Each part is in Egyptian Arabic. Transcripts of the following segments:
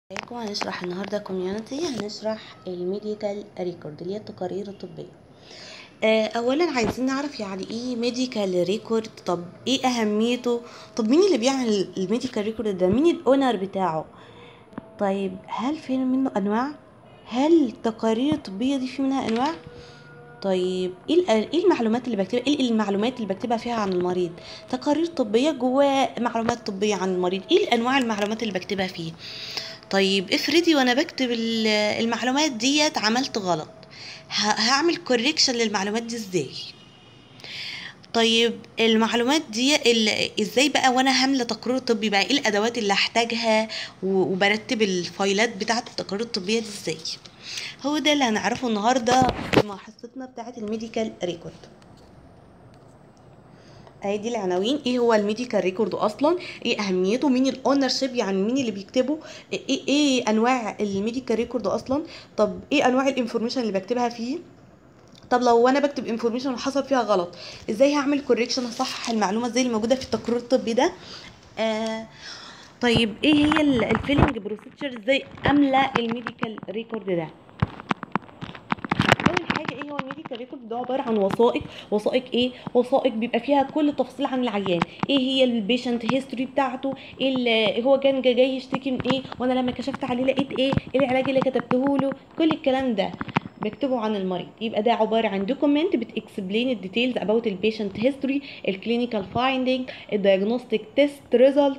عليكم هنشرح النهارده كوميونتي هنشرح الميديكال ريكورد اللي هي التقارير الطبيه آه، اولا عايزين نعرف يعني ايه ميديكال ريكورد طب ايه اهميته طب مين اللي بيعمل الميديكال ريكورد ده مين الاونر بتاعه طيب هل في منه انواع هل التقارير الطبيه دي في منها انواع طيب ايه ال- ايه المعلومات اللي بكتبها ايه المعلومات اللي بكتبها فيها عن المريض تقارير طبيه جواه معلومات طبيه عن المريض ايه انواع المعلومات اللي بكتبها فيه طيب افرضي وانا بكتب ال- المعلومات ديت عملت غلط ه- هعمل كوريكشن للمعلومات دي ازاي طيب المعلومات دي ال- ازاي بقى وانا هامله تقرير طبي بقى ايه الادوات اللي هحتاجها و- وبرتب الفايلات بتاعه التقارير الطبيه دي ازاي هو ده اللي هنعرفه النهارده في حصتنا بتاعه الميديكال ريكورد اهي دي العناوين ايه هو الميديكال ريكورد اصلا ايه اهميته مين الاونر شيب يعني مين اللي بيكتبه ايه ايه انواع الميديكال ريكورد اصلا طب ايه انواع الانفورميشن اللي بكتبها فيه طب لو انا بكتب انفورميشن وحصل فيها غلط ازاي هعمل كوريكشن اصحح المعلومه زي اللي موجوده في التقرير الطبي ده آه طيب ايه هي الفيلنج بروسيجر ازاي املى الميديكال ريكورد ده اول حاجه ايه هو الميديكال ريكورد ده عباره عن وثائق وثائق ايه وثائق بيبقى فيها كل تفصيل عن العيان ايه هي البيشنت هيستوري بتاعته ايه اللي هو كان جاي جاي يشتكي من ايه وانا لما كشفت عليه لقيت ايه ايه العلاج اللي كتبته له كل الكلام ده بكتبه عن المريض يبقى ده عباره عن دوكيمنت بتكسبلين الديتيلز اباوت البيشنت هيستوري الكلينيكال فايندينج الدايجنوستيك تيست ريزلت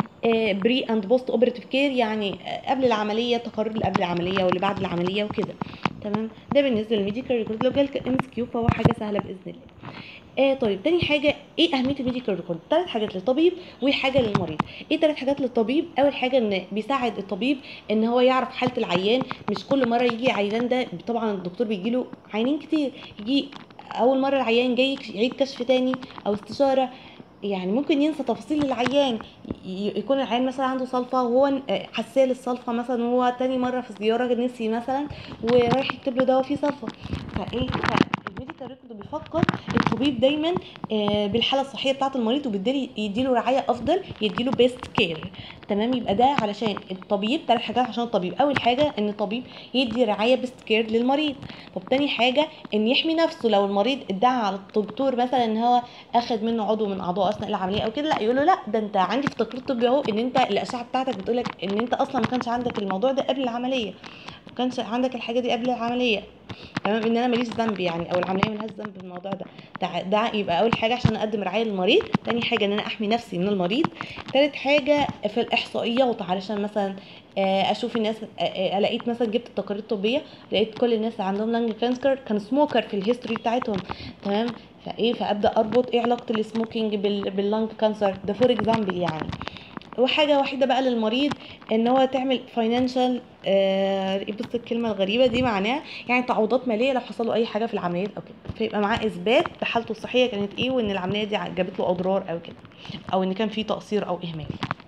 بري اند بوست اوبراتيف كير يعني آه، قبل العمليه تقارير اللي قبل العمليه واللي بعد العمليه وكده تمام ده بالنسبه للميديكال ريكورد لو جالك ام اس كيو فهو حاجه سهله باذن الله آه طيب تاني حاجه ايه اهميه الميديكال ريكورد ثلاث حاجات للطبيب وحاجه للمريض ايه ثلاث حاجات للطبيب اول حاجه ان بيساعد الطبيب ان هو يعرف حاله العيان مش كل مره يجي عيان ده طبعا الدكتور بيجي له عيانين كتير يجي اول مره العيان جاي يعيد كشف تاني او استشاره يعني ممكن ينسى تفاصيل العيان ي- يكون العيان مثلا عنده صلفه وهو آه، حساسيه للصلفه مثلا وهو تاني مره في زياره نسي مثلا ورايح يكتب له دواء فيه صلفه فايه فالميديكال ريكورد بيفكر الطبيب دايما آه، بالحاله الصحيه بتاعه المريض وبالتالي يديله رعايه افضل يديله بيست كير تمام يبقى ده علشان الطبيب ثلاث حاجات عشان الطبيب اول حاجه ان الطبيب يدي رعايه بيست كير للمريض طب تاني حاجه ان يحمي نفسه لو المريض ادعى على الدكتور مثلا ان هو اخد منه عضو من اعضائه اثناء العمليه او كده لا يقول له لا ده انت عندي في التقرير الطبي اهو ان انت الاشعه بتاعتك بتقول لك ان انت اصلا ما كانش عندك الموضوع ده قبل العمليه ما كانش عندك الحاجه دي قبل العمليه تمام ان انا ماليش ذنب يعني او العمليه ملهاش ذنب في الموضوع ده ده, ده يبقى اول حاجه عشان اقدم رعايه للمريض تاني حاجه ان انا احمي نفسي من المريض تالت حاجه في الاحصائيات علشان مثلا آه، اشوف الناس آه، آه، لقيت مثلا جبت التقارير الطبيه لقيت كل الناس اللي عندهم لانج كانسر كان سموكر في الهيستوري بتاعتهم تمام فايه فابدا اربط ايه علاقه السموكينج بال باللانج كانسر ده فور اكزامبل يعني وحاجه وحيده بقى للمريض ان هو تعمل فاينانشال آه بص الكلمه الغريبه دي معناها يعني تعويضات ماليه لو حصل له اي حاجه في العمليات او كده فيبقى معاه اثبات بحالته الصحيه كانت ايه وان العمليه دي جابت له اضرار او كده او ان كان في تقصير او اهمال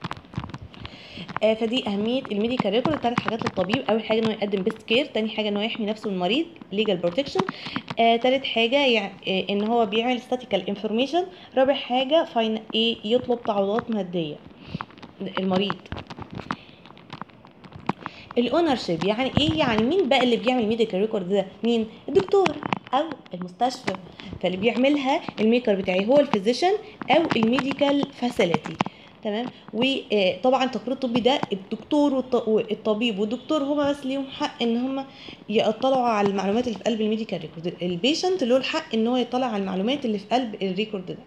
آه، فدي اهميه الميديكال ريكورد ثلاث حاجات للطبيب اول حاجه انه يقدم بيست كير تاني حاجه انه يحمي نفسه من المريض ليجال بروتكشن آه، تالت حاجه يعني آه، ان هو بيعمل statistical انفورميشن رابع حاجه فاين ايه يطلب تعويضات ماديه المريض الاونر شيب يعني ايه يعني مين بقى اللي بيعمل ميديكال ريكورد ده مين الدكتور او المستشفى فاللي بيعملها الميكر بتاعي هو الفيزيشن او الميديكال فاسيلتي تمام وطبعا التقرير الطبي ده الدكتور والط- والطبيب والدكتور هما بس ليهم حق ان هما يطلعوا على المعلومات اللي في قلب الميديكال ريكورد البيشنت له الحق ان هو يطلع على المعلومات اللي في قلب الريكورد ده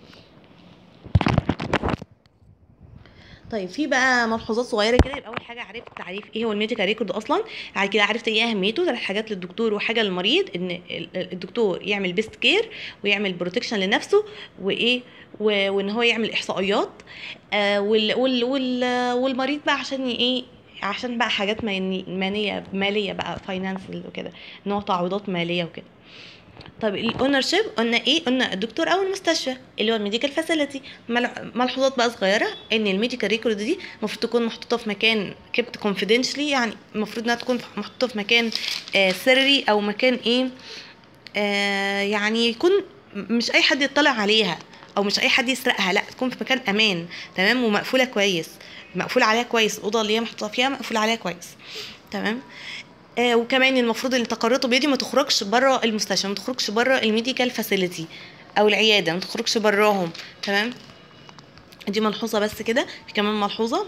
طيب في بقى ملحوظات صغيره كده يبقى اول حاجه عرفت تعريف ايه هو الميديكال ريكورد اصلا بعد كده عرفت ايه اهميته ثلاث حاجات للدكتور وحاجه للمريض ان ال- ال- الدكتور يعمل بيست كير ويعمل بروتكشن لنفسه وايه و- وان هو يعمل احصائيات آه وال وال وال والمريض بقى عشان ي- ايه عشان بقى حاجات مالي- ماليه ماليه بقى فاينانشال وكده ان هو تعويضات ماليه وكده طيب الاونر شيب قلنا ايه قلنا الدكتور او المستشفى اللي هو الميديكال فاسيلتي ملحوظات بقى صغيره ان الميديكال ريكورد دي المفروض تكون محطوطه في مكان كيبت كونفيدنشلي يعني المفروض انها تكون محطوطه في مكان آه سري او مكان ايه آه يعني يكون مش اي حد يطلع عليها او مش اي حد يسرقها لا تكون في مكان امان تمام ومقفوله كويس مقفول عليها كويس الاوضه اللي هي محطوطه فيها مقفول عليها كويس تمام آه وكمان المفروض ان التقارير الطبيه دي ما تخرجش بره المستشفى ما تخرجش بره الميديكال فاسيلتي او العياده ما تخرجش براهم تمام دي ملحوظه بس كده في كمان ملحوظه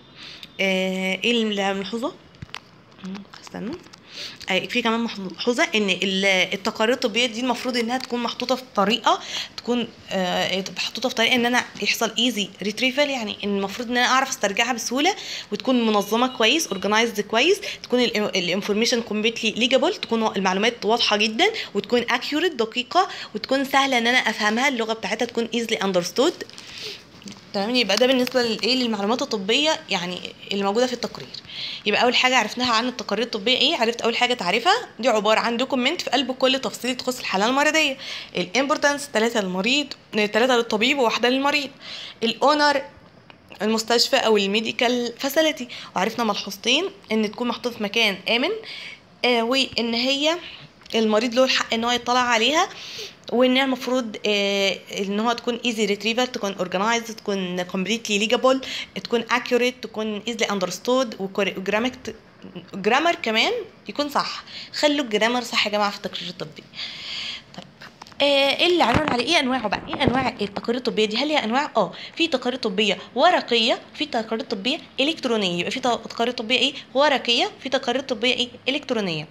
آه ايه الملحوظه مم، استنوا آه، في كمان ملحوظه ان ال- التقارير الطبيه دي المفروض انها تكون محطوطه في طريقه تكون آه، تبقى محطوطه في طريقه ان انا يحصل ايزي ريتريفال يعني ان المفروض ان انا اعرف استرجعها بسهوله وتكون منظمه كويس اورجنايزد كويس تكون الانفورميشن كومبليتلي ليجابل تكون المعلومات واضحه جدا وتكون اكيوريت دقيقه وتكون سهله ان انا افهمها اللغه بتاعتها تكون ايزلي اندرستود تمام يبقى ده بالنسبه للايه للمعلومات الطبيه يعني اللي موجوده في التقرير يبقى اول حاجه عرفناها عن التقارير الطبيه ايه عرفت اول حاجه تعرفها دي عباره عن دوكيمنت في قلب كل تفصيله تخص الحاله المرضيه الامبورتانس ثلاثه للمريض ثلاثه للطبيب وواحده للمريض الاونر المستشفى او الميديكال فاسيلتي وعرفنا ملحوظتين ان تكون محطوطه في مكان امن آه وان هي المريض له الحق ان هو يطلع عليها وان هي المفروض آه ان هو تكون ايزي ريتريفال تكون اورجنايزد تكون كومبليتلي ليجابل تكون اكيوريت تكون ايزلي اندرستود وجرامك جرامر كمان يكون صح خلوا الجرامر صح يا جماعه في التقرير الطبي طيب آه، ايه اللي عنوان عليه ايه انواعه بقى ايه انواع التقارير الطبيه دي هل هي انواع اه في تقارير طبيه ورقيه في تقارير طبيه الكترونيه يبقى في تقارير طبيه ايه ورقيه في تقارير طبيه ايه الكترونيه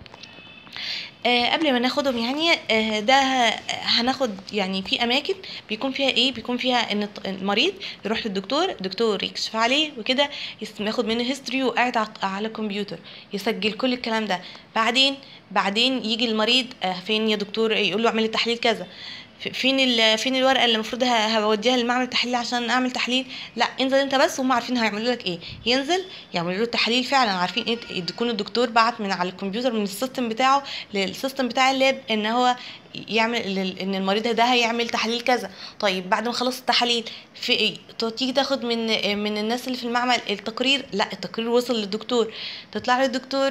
آه قبل ما ناخدهم يعني آه ده هناخد يعني في اماكن بيكون فيها ايه بيكون فيها ان الط- المريض يروح للدكتور الدكتور يكشف عليه وكده يس- ياخد منه هيستوري وقاعد ع- على الكمبيوتر يسجل كل الكلام ده بعدين بعدين يجي المريض آه فين يا دكتور يقول له اعمل لي تحليل كذا ف- فين ال- فين الورقه اللي المفروض ه- هوديها للمعمل التحليل عشان اعمل تحليل لا انزل انت بس هم عارفين هيعملوا لك ايه ينزل يعملوا له التحاليل فعلا عارفين ايه يكون الدكتور بعت من على الكمبيوتر من السيستم بتاعه للسيستم بتاع اللاب ان هو يعمل لل- ان المريض ده هيعمل تحاليل كذا طيب بعد ما خلص التحاليل في ايه تو- تيجي تاخد من من الناس اللي في المعمل التقرير لا التقرير وصل للدكتور تطلع للدكتور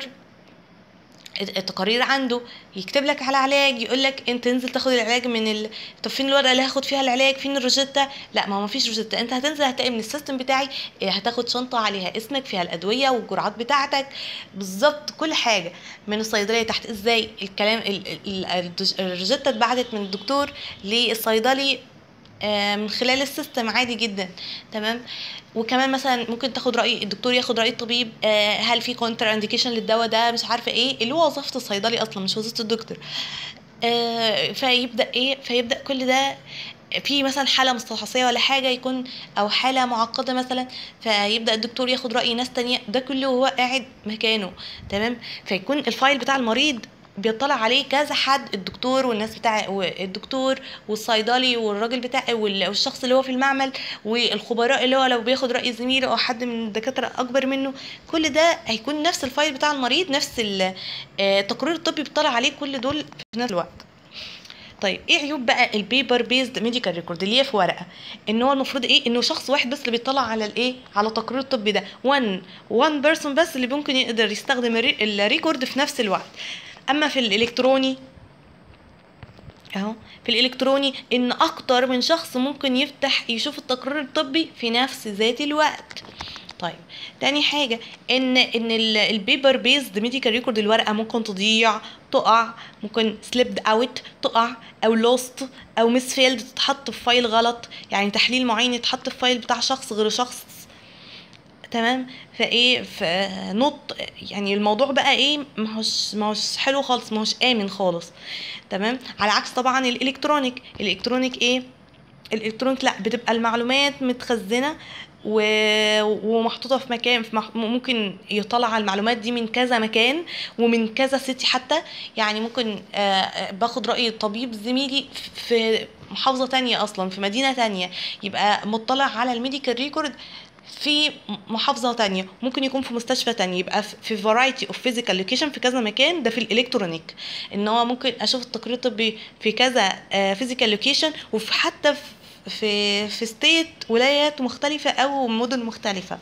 التقارير عنده يكتب لك على علاج يقول لك انت انزل تاخد العلاج من ال... طب فين الورقه اللي هاخد فيها العلاج فين الروجيتا لا ما هو مفيش روجيتا انت هتنزل هتلاقي من السيستم بتاعي اه، هتاخد شنطه عليها اسمك فيها الادويه والجرعات بتاعتك بالظبط كل حاجه من الصيدليه تحت ازاي الكلام ال... ال... ال- الروجيتا اتبعتت من الدكتور للصيدلي آه، من خلال السيستم عادي جدا تمام وكمان مثلا ممكن تاخد راي الدكتور ياخد راي الطبيب آه، هل في كونتر انديكيشن للدواء ده مش عارفه ايه اللي هو وظيفه الصيدلي اصلا مش وظيفه الدكتور آه، فيبدا ايه فيبدا كل ده في مثلا حاله مستحصيه ولا حاجه يكون او حاله معقده مثلا فيبدا الدكتور ياخد راي ناس تانية ده كله وهو قاعد مكانه تمام فيكون الفايل بتاع المريض بيطلع عليه كذا حد الدكتور والناس بتاع والدكتور والصيدلي والراجل بتاع وال- والشخص اللي هو في المعمل والخبراء اللي هو لو بياخد راي زميله او حد من الدكاتره اكبر منه كل ده هيكون نفس الفايل بتاع المريض نفس ال- آه، التقرير الطبي بيطلع عليه كل دول في نفس الوقت طيب ايه عيوب بقى البيبر بيزد ميديكال ريكورد اللي هي في ورقه ان هو المفروض ايه انه شخص واحد بس اللي بيطلع على الايه على التقرير الطبي ده وان وان بيرسون بس اللي ممكن يقدر يستخدم الري- الريكورد في نفس الوقت اما في الالكتروني اهو في الالكتروني ان اكتر من شخص ممكن يفتح يشوف التقرير الطبي في نفس ذات الوقت طيب تاني حاجة ان ان البيبر بيزد ميديكال ريكورد الورقة ممكن تضيع تقع ممكن سليبد اوت تقع او لوست او مس فيلد تتحط في فايل غلط يعني تحليل معين يتحط في فايل بتاع شخص غير شخص تمام فايه فنط يعني الموضوع بقى ايه ما هوش ما هوش حلو خالص ما هوش امن خالص تمام على عكس طبعا الالكترونيك الالكترونيك ايه الالكترونيك لا بتبقى المعلومات متخزنه و... ومحطوطه في مكان في مح... ممكن يطلع على المعلومات دي من كذا مكان ومن كذا سيتي حتى يعني ممكن آه، آه، باخد راي طبيب زميلي في محافظه تانية اصلا في مدينه تانية يبقى مطلع على الميديكال ريكورد في محافظة تانية ممكن يكون في مستشفى تانية يبقى في- في variety of physical location في كذا مكان ده في الالكترونيك ان هو ممكن اشوف التقرير الطبي في كذا آه، physical location وفي حتى في في في ستيت ولايات مختلفة او مدن مختلفة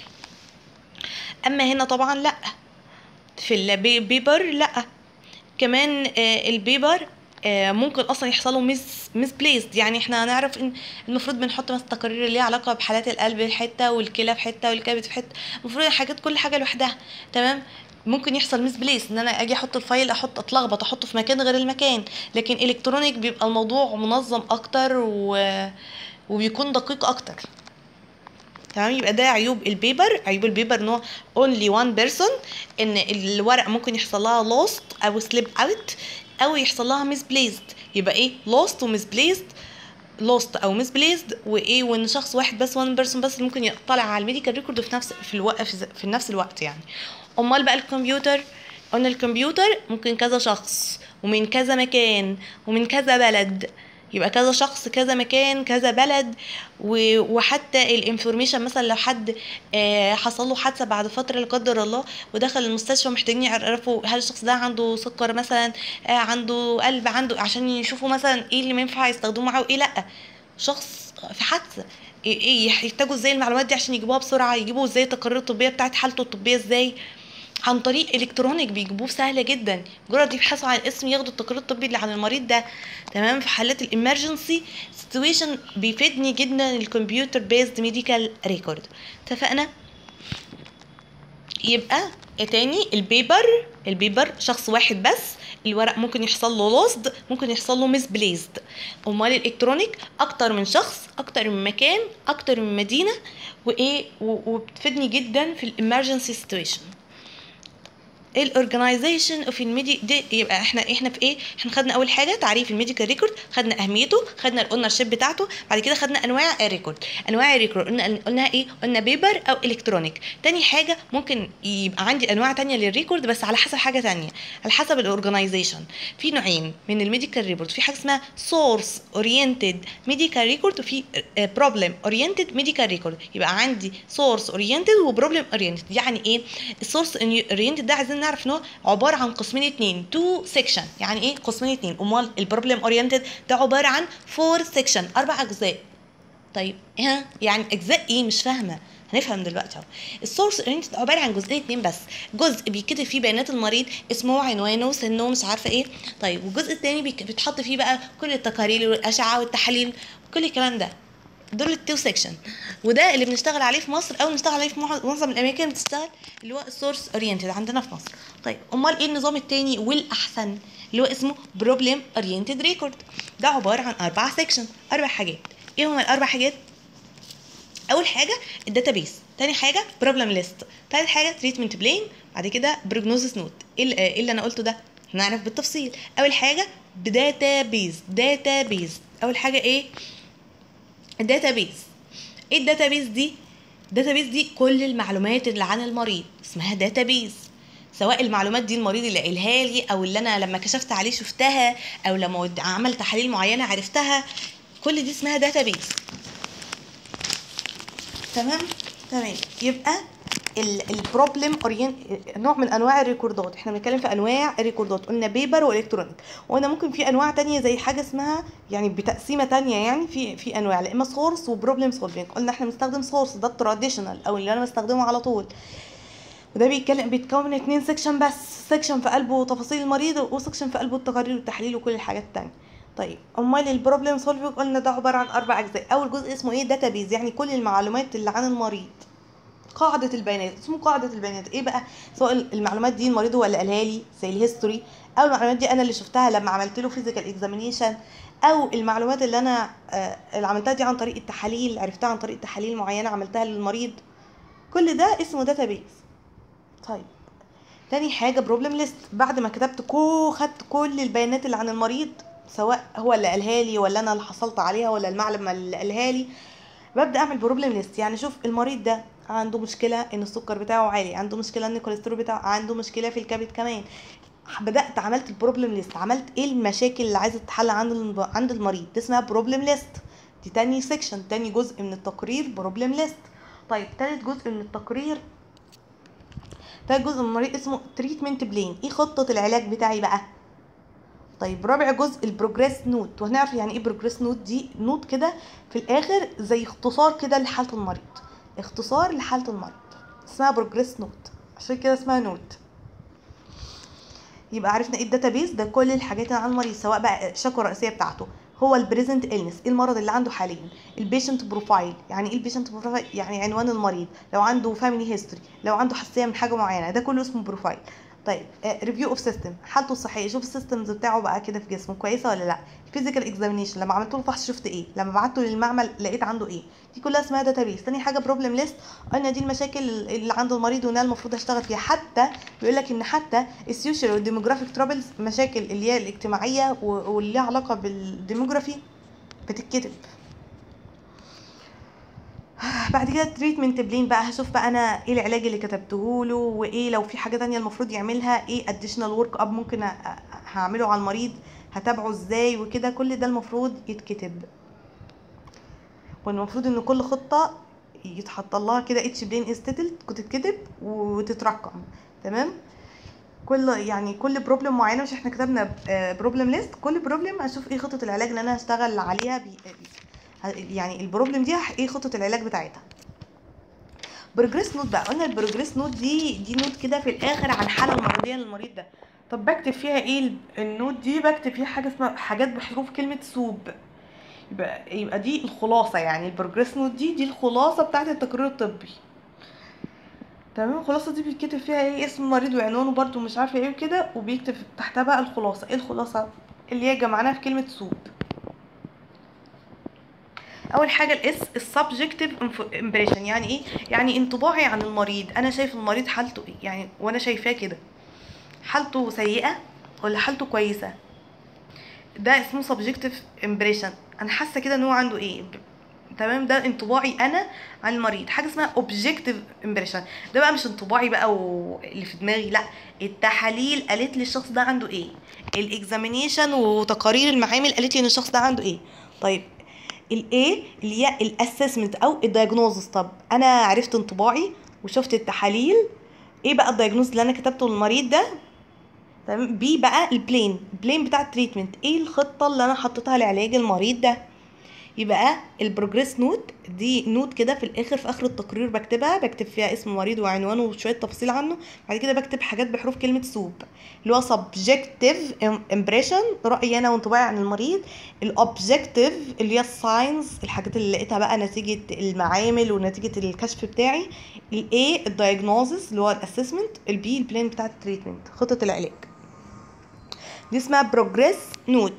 اما هنا طبعا لا في البيبر لا كمان آه، البيبر آه، ممكن اصلا يحصلوا ميس ميس بليسد يعني احنا هنعرف ان المفروض بنحط مثلا تقارير اللي ليها علاقه بحالات القلب في حته والكلى في حته والكبد في حته المفروض الحاجات كل حاجه لوحدها تمام ممكن يحصل ميس بليس ان انا اجي احط الفايل احط اتلخبط احطه في مكان غير المكان لكن الكترونيك بيبقى الموضوع منظم اكتر و... وبيكون دقيق اكتر تمام يبقى ده عيوب البيبر عيوب البيبر ان هو only one person ان الورق ممكن يحصل لها lost او slip out او يحصل لها misplaced يبقى ايه lost و misplaced lost او misplaced وايه وان شخص واحد بس one person بس ممكن يطلع على الميديكال ريكورد في نفس في الوقت في نفس الوقت يعني امال بقى الكمبيوتر قلنا الكمبيوتر ممكن كذا شخص ومن كذا مكان ومن كذا بلد يبقى كذا شخص كذا مكان كذا بلد و- وحتى الانفورميشن مثلا لو حد آه، حصل له حادثه بعد فتره لا قدر الله ودخل المستشفى محتاجين يعرفوا هل الشخص ده عنده سكر مثلا آه، عنده قلب عنده عشان يشوفوا مثلا ايه اللي ينفع يستخدموه معاه وايه لا شخص في حادثه ايه إيه يحتاجوا ازاي المعلومات دي عشان يجيبوها بسرعه يجيبوا ازاي التقارير الطبيه بتاعت حالته الطبيه ازاي عن طريق الكترونيك بيجيبوه سهله جدا مجرد يبحثوا عن الاسم ياخدوا التقرير الطبي اللي عن المريض ده تمام في حالات الامرجنسي سيتويشن بيفيدني جدا الكمبيوتر بيزد ميديكال ريكورد اتفقنا يبقى تاني البيبر البيبر شخص واحد بس الورق ممكن يحصل له لوست ممكن يحصل له مس بليزد امال الالكترونيك اكتر من شخص اكتر من مكان اكتر من مدينه وايه و- وبتفيدني جدا في الامرجنسي سيتويشن الاورجنايزيشن اوف الميدي دي يبقى احنا احنا في ايه احنا خدنا اول حاجه تعريف الميديكال ريكورد خدنا اهميته خدنا الاونر شيب بتاعته بعد كده خدنا انواع الريكورد انواع الريكورد قلنا قلنا ايه قلنا بيبر او الكترونيك تاني حاجه ممكن يبقى عندي انواع تانية للريكورد بس على حسب حاجه تانية على حسب الاورجنايزيشن في نوعين من الميديكال ريكورد في حاجه اسمها سورس اورينتد ميديكال ريكورد وفي بروبلم اورينتد ميديكال ريكورد يبقى عندي سورس اورينتد وبروبلم اورينتد يعني ايه السورس اورينتد ده عايزين نعرف ان هو عباره عن قسمين اتنين تو سيكشن يعني ايه قسمين اتنين امال البروبلم اورينتد ده عباره عن فور سيكشن اربع اجزاء طيب ها يعني اجزاء ايه مش فاهمه هنفهم دلوقتي اهو السورس اورينتد عباره عن جزئين اتنين بس جزء بيتكتب فيه بيانات المريض اسمه عنوانه سنه مش عارفه ايه طيب والجزء التاني بيك- بيتحط فيه بقى كل التقارير والاشعه والتحاليل كل الكلام ده دول التو سيكشن وده اللي بنشتغل عليه في مصر او بنشتغل عليه في مع- معظم الاماكن بتشتغل اللي هو السورس اورينتد عندنا في مصر طيب امال ايه النظام التاني والاحسن اللي هو اسمه بروبلم اورينتد ريكورد ده عباره عن اربع سيكشن اربع حاجات ايه هما الاربع حاجات اول حاجه الداتابيس تاني حاجه بروبلم ليست تالت حاجه تريتمنت بلين بعد كده بروجنوزس نوت ايه اللي- إيه اللي انا قلته ده هنعرف بالتفصيل اول حاجه بداتابيز داتابيز اول حاجه ايه الداتابيز ايه الداتابيز دي الداتابيز دي كل المعلومات اللي عن المريض اسمها داتابيز سواء المعلومات دي المريض اللي قايلها لي او اللي انا لما كشفت عليه شفتها او لما ود- عمل تحاليل معينه عرفتها كل دي اسمها داتابيز تمام تمام يبقى البروبلم نوع من انواع الريكوردات احنا بنتكلم في انواع الريكوردات قلنا بيبر والكترونيك وقلنا ممكن في انواع تانية زي حاجه اسمها يعني بتقسيمه تانية يعني في في انواع لا اما سورس وبروبلم سولفينج قلنا احنا بنستخدم سورس ده التراديشنال او اللي انا بستخدمه على طول وده بيتكلم بيتكون من اتنين سيكشن بس سيكشن في قلبه تفاصيل المريض وسيكشن في قلبه التقارير والتحاليل وكل الحاجات التانية طيب امال البروبلم سولفينج قلنا ده عباره عن اربع اجزاء اول جزء اسمه ايه داتابيز يعني كل المعلومات اللي عن المريض قاعدة البيانات اسمه قاعدة البيانات ايه بقى سواء المعلومات دي المريض هو اللي قالها لي زي الهيستوري او المعلومات دي انا اللي شفتها لما عملت له فيزيكال اكزامينيشن او المعلومات اللي انا آه، اللي عملتها دي عن طريق التحاليل عرفتها عن طريق تحاليل معينة عملتها للمريض كل ده اسمه داتابيز طيب تاني حاجة بروبلم ليست بعد ما كتبت كو خدت كل البيانات اللي عن المريض سواء هو اللي قالها لي ولا انا اللي حصلت عليها ولا المعلم اللي قالها لي ببدا اعمل بروبلم ليست يعني شوف المريض ده عنده مشكله ان السكر بتاعه عالي عنده مشكله ان الكوليسترول بتاعه عنده مشكله في الكبد كمان بدات عملت البروبلم ليست عملت ايه المشاكل اللي عايزه تتحل عند الم- عند المريض دي اسمها بروبلم ليست دي تاني سيكشن تاني جزء من التقرير بروبلم ليست طيب تالت جزء من التقرير تالت جزء من المريض اسمه تريتمنت بلين ايه خطه العلاج بتاعي بقى طيب رابع جزء البروجريس نوت وهنعرف يعني ايه بروجريس نوت دي نوت كده في الاخر زي اختصار كده لحاله المريض اختصار لحاله المريض اسمها بروجريس نوت عشان كده اسمها نوت يبقى عرفنا ايه الداتابيس ده كل الحاجات اللي عن المريض سواء بقى الشكوى الرئيسيه بتاعته هو البريزنت النس ايه المرض اللي عنده حاليا البيشنت بروفايل يعني ايه البيشنت بروفايل يعني عنوان المريض لو عنده فاميلي هيستوري لو عنده حساسيه من حاجه معينه ده كله اسمه بروفايل طيب ريفيو اوف سيستم حالته الصحيه شوف السيستمز بتاعه بقى كده في جسمه كويسه ولا لا فيزيكال اكزامينيشن لما عملت له فحص شفت ايه لما بعته للمعمل لقيت عنده ايه دي كلها اسمها داتابيس تاني حاجه بروبلم ليست قلنا دي المشاكل اللي عند المريض وانا المفروض اشتغل فيها حتى بيقول لك ان حتى السوشيال والديموغرافيك ترابلز مشاكل اللي هي الاجتماعيه واللي ليها علاقه بالديموغرافي بتتكتب بعد كده تريتمنت بلين بقى هشوف بقى انا ايه العلاج اللي كتبته له وايه لو في حاجه تانية المفروض يعملها ايه اديشنال ورك اب ممكن هعمله على المريض هتابعه ازاي وكده كل ده المفروض يتكتب والمفروض ان كل خطه يتحط لها كده اتش بلين استيتل تتكتب وتترقم تمام كل يعني كل بروبلم معينه مش احنا كتبنا بروبلم ليست كل بروبلم اشوف ايه خطه العلاج اللي انا هشتغل عليها بي يعني البروبلم دي ايه خطه العلاج بتاعتها بروجريس نوت بقى قلنا البروجريس نوت دي دي نوت كده في الاخر عن الحاله المرضيه للمريض ده طب بكتب فيها ايه النوت دي بكتب فيها حاجه اسمها حاجات بحروف كلمه سوب يبقى يبقى دي الخلاصه يعني البروجريس نوت دي دي الخلاصه بتاعه التقرير الطبي تمام الخلاصه دي بيتكتب فيها ايه اسم المريض وعنوانه برده مش عارفه ايه وكده وبيكتب تحتها بقى الخلاصه ايه الخلاصه اللي هي جمعناها في كلمه سوب اول حاجه الاس السبجكتيف امبريشن يعني ايه يعني انطباعي عن المريض انا شايف المريض حالته ايه يعني وانا شايفاه كده حالته سيئه ولا حالته كويسه ده اسمه سبجكتيف امبريشن انا حاسه كده ان هو عنده ايه تمام ده انطباعي انا عن المريض حاجه اسمها اوبجكتيف امبريشن ده بقى مش انطباعي بقى اللي في دماغي لا التحاليل قالت لي الشخص ده عنده ايه الاكزامينيشن وتقارير المعامل قالت لي ان الشخص ده عنده ايه طيب الايه اللي هي الاسسمنت او الدايجنوزس طب انا عرفت انطباعي وشفت التحاليل ايه بقى الدايجنوز اللي انا كتبته للمريض ده تمام بي بقى البلين البلين بتاع التريتمنت ايه الخطه اللي انا حطيتها لعلاج المريض ده يبقى البروجريس نوت دي نوت كده في الاخر في اخر التقرير بكتبها بكتب فيها اسم المريض وعنوانه وشويه تفاصيل عنه بعد كده بكتب حاجات بحروف كلمه سوب اللي هو سبجكتيف امبريشن رايي انا وانطباعي عن المريض الاوبجكتيف اللي هي الساينز الحاجات اللي لقيتها بقى نتيجه المعامل ونتيجه الكشف بتاعي الاي الدايجنوزس اللي هو الاسسمنت البي البلان بتاع التريتمنت خطه العلاج دي اسمها بروجريس نوت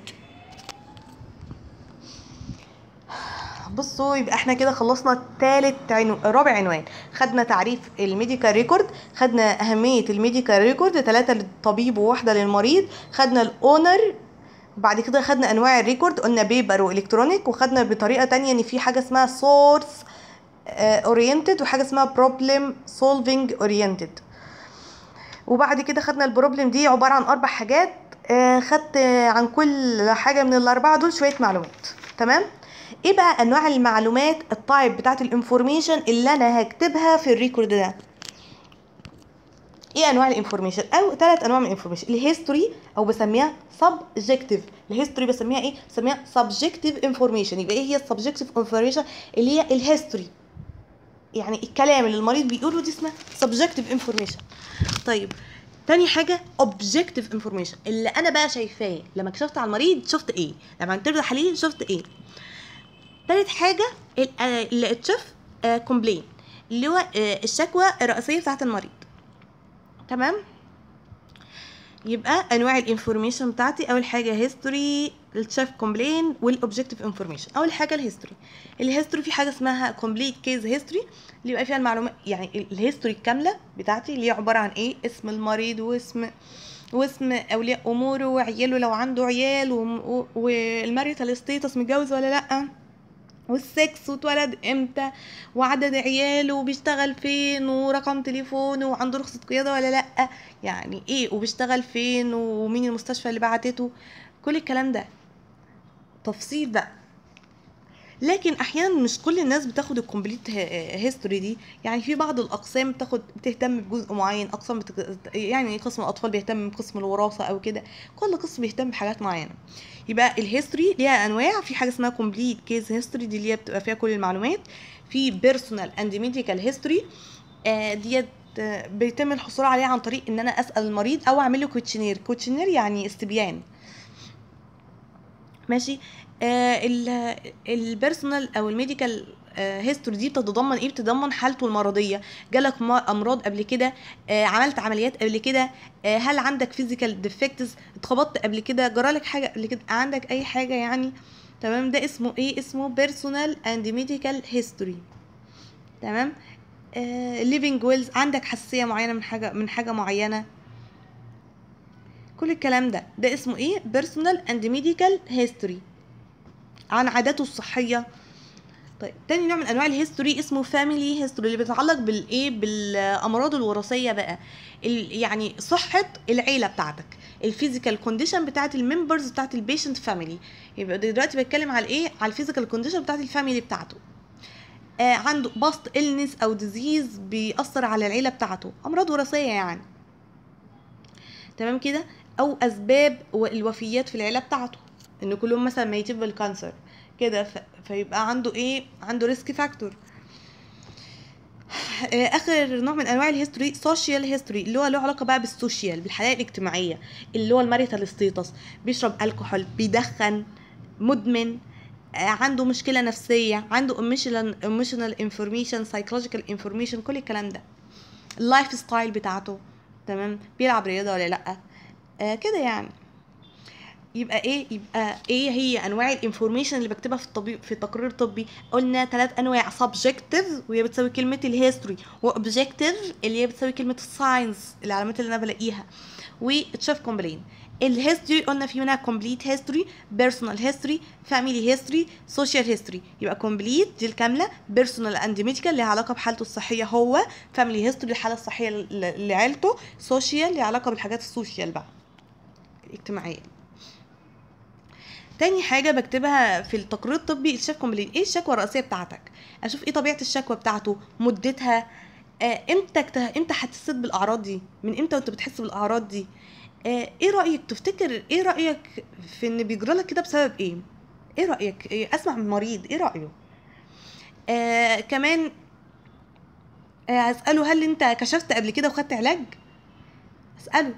بصوا يبقى احنا كده خلصنا تالت عنو... رابع عنوان خدنا تعريف الميديكال ريكورد خدنا اهميه الميديكال ريكورد ثلاثه للطبيب وواحده للمريض خدنا الاونر بعد كده خدنا انواع الريكورد قلنا بيبر والكترونيك وخدنا بطريقه تانية ان في حاجه اسمها سورس اورينتد وحاجه اسمها بروبلم سولفينج اورينتد وبعد كده خدنا البروبلم دي عباره عن اربع حاجات آه خدت عن كل حاجه من الاربعه دول شويه معلومات تمام ايه بقى انواع المعلومات التايب بتاعت الانفورميشن اللي انا هكتبها في الريكورد ده ايه انواع الانفورميشن او ثلاث انواع من الانفورميشن الهيستوري او بسميها سبجكتيف الهيستوري بسميها ايه بسميها سبجكتيف انفورميشن يبقى ايه هي السبجكتيف انفورميشن اللي هي الهيستوري يعني الكلام اللي المريض بيقوله دي اسمها سبجكتيف انفورميشن طيب تاني حاجة objective information اللي أنا بقى شايفاه لما كشفت على المريض شفت إيه لما عملت له تحاليل شفت إيه تالت حاجة اللي اتشاف كومبلين اللي هو الشكوى الرئيسية بتاعت المريض تمام يبقى انواع الانفورميشن بتاعتي اول حاجه هيستوري التشاف كومبلين والاوبجكتيف انفورميشن اول حاجه الهيستوري الهيستوري في حاجه اسمها كومبليت كيس هيستوري اللي يبقى فيها المعلومات يعني الهيستوري الكامله بتاعتي اللي هي عباره عن ايه اسم المريض واسم واسم اولياء اموره وعياله لو عنده عيال والماريتال ستيتس متجوز ولا لا والسكس واتولد امتى وعدد عياله وبيشتغل فين ورقم تليفونه وعنده رخصة قيادة ولا لأ يعني ايه وبيشتغل فين ومين المستشفى اللي بعتته كل الكلام ده تفصيل بقى لكن احيانا مش كل الناس بتاخد الكومبليت هيستوري دي يعني في بعض الاقسام بتاخد بتهتم بجزء معين اقسام بتك... يعني قسم الاطفال بيهتم بقسم الوراثه او كده كل قسم بيهتم بحاجات معينه يبقى الهيستوري ليها انواع في حاجه اسمها كومبليت كيس هيستوري دي اللي هي بتبقى فيها كل المعلومات في بيرسونال اند ميديكال هيستوري ديت بيتم الحصول عليها عن طريق ان انا اسال المريض او اعمل له كوتشنير كوتشنير يعني استبيان ماشي آه البيرسونال او الميديكال هيستوري دي بتتضمن ايه بتتضمن حالته المرضيه جالك ما- امراض قبل كده آه عملت عمليات قبل كده آه هل عندك فيزيكال ديفكتس اتخبطت قبل كده جرالك حاجه قبل كده عندك اي حاجه يعني تمام ده اسمه ايه اسمه بيرسونال اند ميديكال هيستوري تمام ليفينج ويلز عندك حساسيه معينه من حاجه من حاجه معينه كل الكلام ده ده اسمه ايه بيرسونال اند ميديكال هيستوري عن عاداته الصحيه طيب تاني نوع من انواع الهيستوري اسمه فاميلي هيستوري اللي بيتعلق بالايه بالامراض الوراثيه بقى ال- يعني صحه العيله بتاعتك الفيزيكال كونديشن بتاعت الممبرز بتاعت البيشنت فاميلي يبقى دلوقتي بتكلم على ايه على الفيزيكال كونديشن بتاعت الفاميلي بتاعته آه عنده باست إلنس او ديزيز بيأثر على العيله بتاعته امراض وراثيه يعني تمام كده او اسباب و- الوفيات في العيله بتاعته ان كلهم مثلا ميتين بالكانسر كده ف... فيبقى عنده ايه عنده ريسك فاكتور اخر نوع من انواع الهيستوري سوشيال هيستوري اللي هو له علاقه بقى بالسوشيال بالحياه الاجتماعيه اللي هو الماريتال ستيتس بيشرب الكحول بيدخن مدمن آه، عنده مشكله نفسيه عنده ايموشنال ايموشنال انفورميشن سايكولوجيكال انفورميشن كل الكلام ده اللايف ستايل بتاعته تمام بيلعب رياضه ولا لا آه كده يعني يبقى ايه يبقى ايه هي انواع الانفورميشن اللي بكتبها في الطبيب في التقرير الطبي قلنا ثلاث انواع سبجكتيف وهي بتساوي كلمه الهيستوري واوبجكتيف اللي هي بتساوي كلمه الساينس العلامات اللي انا بلاقيها وتشيف كومبلين الهيستوري قلنا في منها كومبليت هيستوري بيرسونال هيستوري فاميلي هيستوري سوشيال هيستوري يبقى كومبليت دي الكامله بيرسونال اند ميديكال ليها علاقه بحالته الصحيه هو فاميلي هيستوري الحاله الصحيه ل- لعيلته سوشيال ليها علاقه بالحاجات السوشيال بقى الاجتماعيه تاني حاجه بكتبها في التقرير الطبي الشيف كومبلين ايه الشكوى الرئيسيه بتاعتك اشوف ايه طبيعه الشكوى بتاعته مدتها آه امتى كت- امتى حسيت بالاعراض دي من امتى وانت بتحس بالاعراض دي آه ايه رايك تفتكر ايه رايك في ان بيجرى لك كده بسبب ايه ايه رايك إيه اسمع من المريض ايه رايه آه كمان آه اساله هل انت كشفت قبل كده وخدت علاج اساله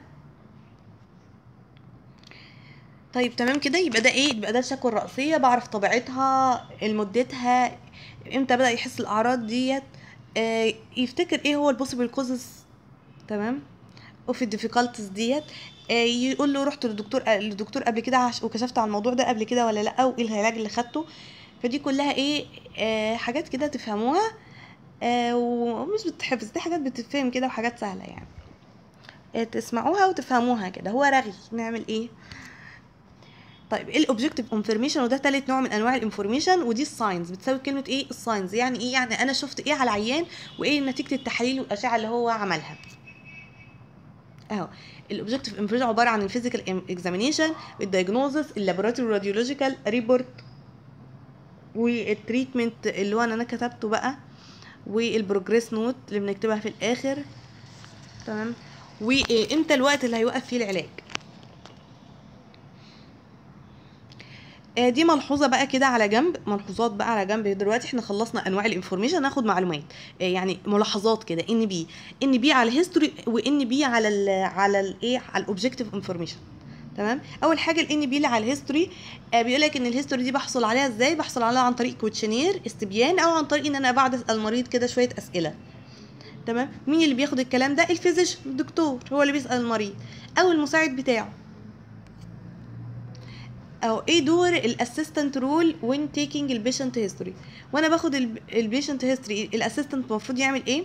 طيب تمام كده يبقى ده ايه يبقى ده الشكوى الرئيسيه بعرف طبيعتها مدتها امتى بدا يحس الاعراض ديت آه يفتكر ايه هو البوسيبل كوزز تمام وفي الديفيكالتيز ديت آه يقول له رحت للدكتور آه للدكتور قبل كده عش- وكشفت عن الموضوع ده قبل كده ولا لا وايه العلاج اللي خدته فدي كلها ايه آه حاجات كده تفهموها آه ومش بتحفظ دي حاجات بتتفهم كده وحاجات سهله يعني آه تسمعوها وتفهموها كده هو رغي نعمل ايه طيب ايه الاوبجكتيف انفورميشن وده تالت نوع من انواع الانفورميشن ودي الساينز بتساوي كلمه ايه الساينز يعني ايه يعني انا شفت ايه على العيان وايه نتيجه التحاليل والاشعه اللي هو عملها اهو الاوبجكتيف انفورميشن عباره عن الفيزيكال اكزامينيشن الدايجنوزس اللابوراتوري راديولوجيكال ريبورت والتريتمنت اللي هو انا كتبته بقى والبروجريس نوت اللي بنكتبها في الاخر تمام وامتى الوقت اللي هيوقف فيه العلاج آه، دي ملحوظه بقى كده على جنب ملحوظات بقى على جنب دلوقتي احنا خلصنا انواع الانفورميشن ناخد معلومات آه، يعني ملاحظات كده ان بي ان بي على الهيستوري وان بي على ال على الايه على الاوبجكتيف انفورميشن تمام اول حاجه الان بي اللي على الهيستوري آه بيقول لك ان الهيستوري دي بحصل عليها ازاي بحصل عليها عن طريق كوتشنير استبيان او عن طريق ان انا بعد اسال المريض كده شويه اسئله تمام مين اللي بياخد الكلام ده الفيزيشن الدكتور هو اللي بيسال المريض او المساعد بتاعه او ايه دور الاسيستنت رول وين تيكينج البيشنت هيستوري وانا باخد البيشنت هيستوري الاسيستنت المفروض يعمل ايه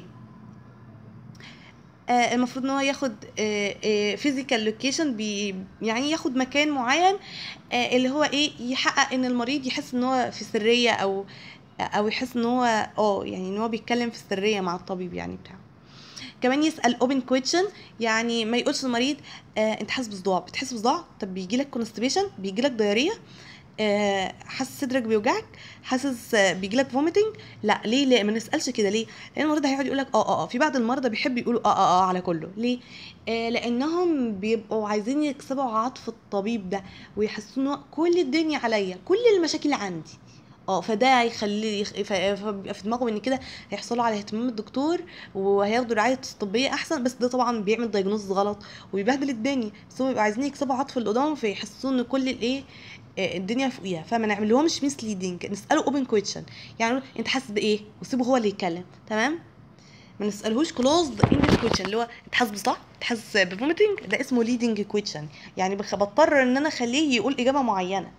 آه المفروض ان هو ياخد فيزيكال لوكيشن بي يعني ياخد مكان معين آه اللي هو ايه يحقق ان المريض يحس ان هو في سريه او او يحس ان هو اه يعني ان هو بيتكلم في السريه مع الطبيب يعني بتاعه كمان يسال اوبن كويشن يعني ما يقولش للمريض آه انت حاسس بصداع بتحس بصداع طب بيجي لك كونستيبيشن بيجي لك دايريه آه حاسس صدرك بيوجعك حاسس آه بيجي لك فوميتنج لا ليه لا ما نسالش كده ليه لان المريض هيقعد يقول لك اه اه اه في بعض المرضى بيحب يقولوا اه اه اه على كله ليه آه لانهم بيبقوا عايزين يكسبوا عطف الطبيب ده ويحسوا ان هو كل الدنيا عليا كل المشاكل عندي اه فده هيخلي يخ- ف- فبيبقى في دماغهم ان كده هيحصلوا على اهتمام الدكتور وهياخدوا رعايه طبيه احسن بس ده طبعا بيعمل دايجنوز غلط وبيبهدل الدنيا بس هم بيبقوا عايزين يكسبوا عطف اللي قدامهم فيحسوا ان كل الايه آه، الدنيا فوقيها فما نعملهمش ميسليدنج نساله اوبن كويشن يعني نقول انت حاسس بايه وسيبه هو اللي يتكلم تمام ما نسالهوش كلوزد اندد كويشن اللي هو انت حاسس بصح انت حاسس بفوميتنج ده اسمه ليدنج كويشن يعني بخ- بضطر ان انا اخليه يقول اجابه معينه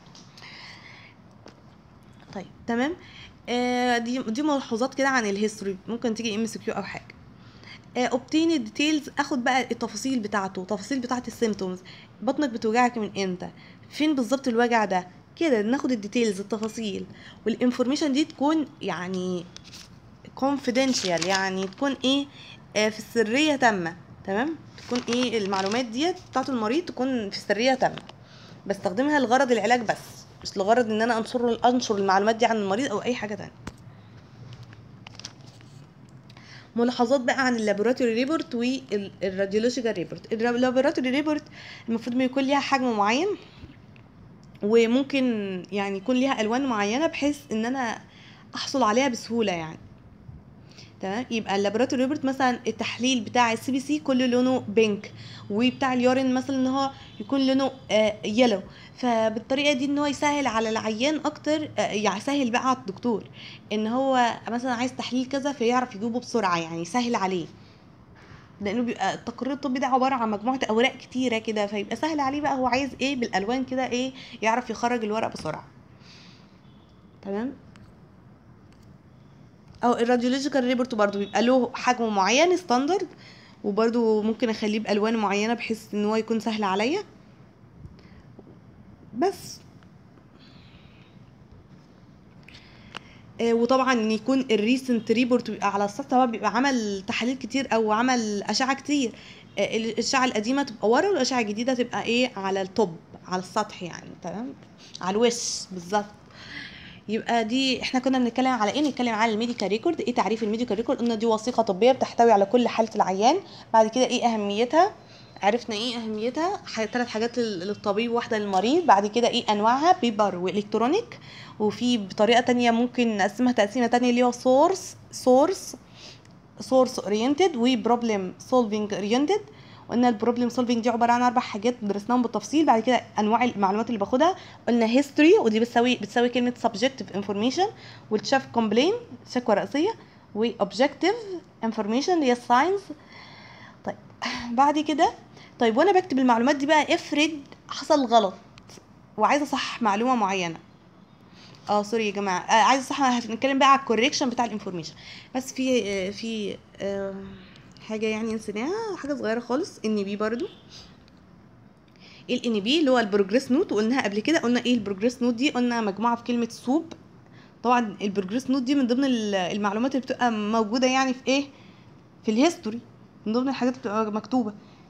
طيب تمام آه دي دي ملحوظات كده عن الهيستوري ممكن تيجي ام اس كيو او حاجه اوبتين الديتيلز اخد بقى التفاصيل بتاعته التفاصيل بتاعه السيمتومز بطنك بتوجعك من امتى فين بالظبط الوجع ده كده ناخد الديتيلز التفاصيل والانفورميشن دي تكون يعني confidential يعني تكون ايه آه في السريه تامه تمام تكون ايه المعلومات ديت بتاعه المريض تكون في سريه تامه بستخدمها لغرض العلاج بس مش لغرض ان انا انشر انشر المعلومات دي عن المريض او اي حاجه تانية ملاحظات بقى عن اللابوراتوري ريبورت والراديولوجيكال ريبورت اللابوراتوري ريبورت المفروض ما يكون ليها حجم معين وممكن يعني يكون ليها الوان معينه بحيث ان انا احصل عليها بسهوله يعني تمام يبقى اللابوراتوري ريبورت مثلا التحليل بتاع السي بي سي كله لونه بينك وبتاع اليورين مثلا ان هو يكون لونه آه يلو فبالطريقه دي ان هو يسهل على العيان اكتر آه يعني يسهل بقى على الدكتور ان هو مثلا عايز تحليل كذا فيعرف يجيبه بسرعه يعني يسهل عليه لانه بيبقى التقرير الطبي ده عباره عن مجموعه اوراق كتيره كده فيبقى سهل عليه بقى هو عايز ايه بالالوان كده ايه يعرف يخرج الورق بسرعه تمام او الراديولوجيكال ريبورت برضو بيبقى له حجم معين ستاندرد وبرضو ممكن اخليه بالوان معينه بحيث ان هو يكون سهل عليا بس آه، وطبعا ان يكون الريسنت ريبورت بيبقى على السطح هو بيبقى عمل تحاليل كتير او عمل اشعه كتير آه، الاشعه القديمه تبقى ورا والاشعه الجديده تبقى ايه على التوب على السطح يعني تمام على الوش بالظبط يبقى دي احنا كنا بنتكلم على ايه نتكلم على الميديكال ريكورد ايه تعريف الميديكال ريكورد قلنا دي وثيقه طبيه بتحتوي على كل حاله العيان بعد كده ايه اهميتها عرفنا ايه اهميتها ثلاث حاجات لل- للطبيب واحده للمريض بعد كده ايه انواعها بيبر والكترونيك وفي بطريقه تانية ممكن نقسمها تقسيمه تانية اللي هو سورس سورس سورس اورينتد وبروبلم سولفينج اورينتد قلنا البروبلم سولفينج دي عباره عن اربع حاجات درسناهم بالتفصيل بعد كده انواع المعلومات اللي باخدها قلنا هيستوري ودي بتساوي بتساوي كلمه سبجكتيف انفورميشن والتشاف كومبلين شكوى رئيسيه واوبجكتيف انفورميشن اللي هي الساينس طيب بعد كده طيب وانا بكتب المعلومات دي بقى افرض حصل غلط وعايزه اصحح معلومه معينه اه سوري يا جماعه آه عايزه اصحح هنتكلم بقى على الكوريكشن بتاع الانفورميشن بس في آه في آه حاجه يعني نسيناها حاجه صغيره خالص ان بي برضو الان بي اللي هو البروجريس نوت وقلناها قبل كده قلنا ايه البروجريس نوت دي قلنا مجموعه في كلمه سوب طبعا البروجريس نوت دي من ضمن ال- المعلومات اللي بتبقى موجوده يعني في ايه في الهيستوري من ضمن الحاجات اللي بتبقى مكتوبه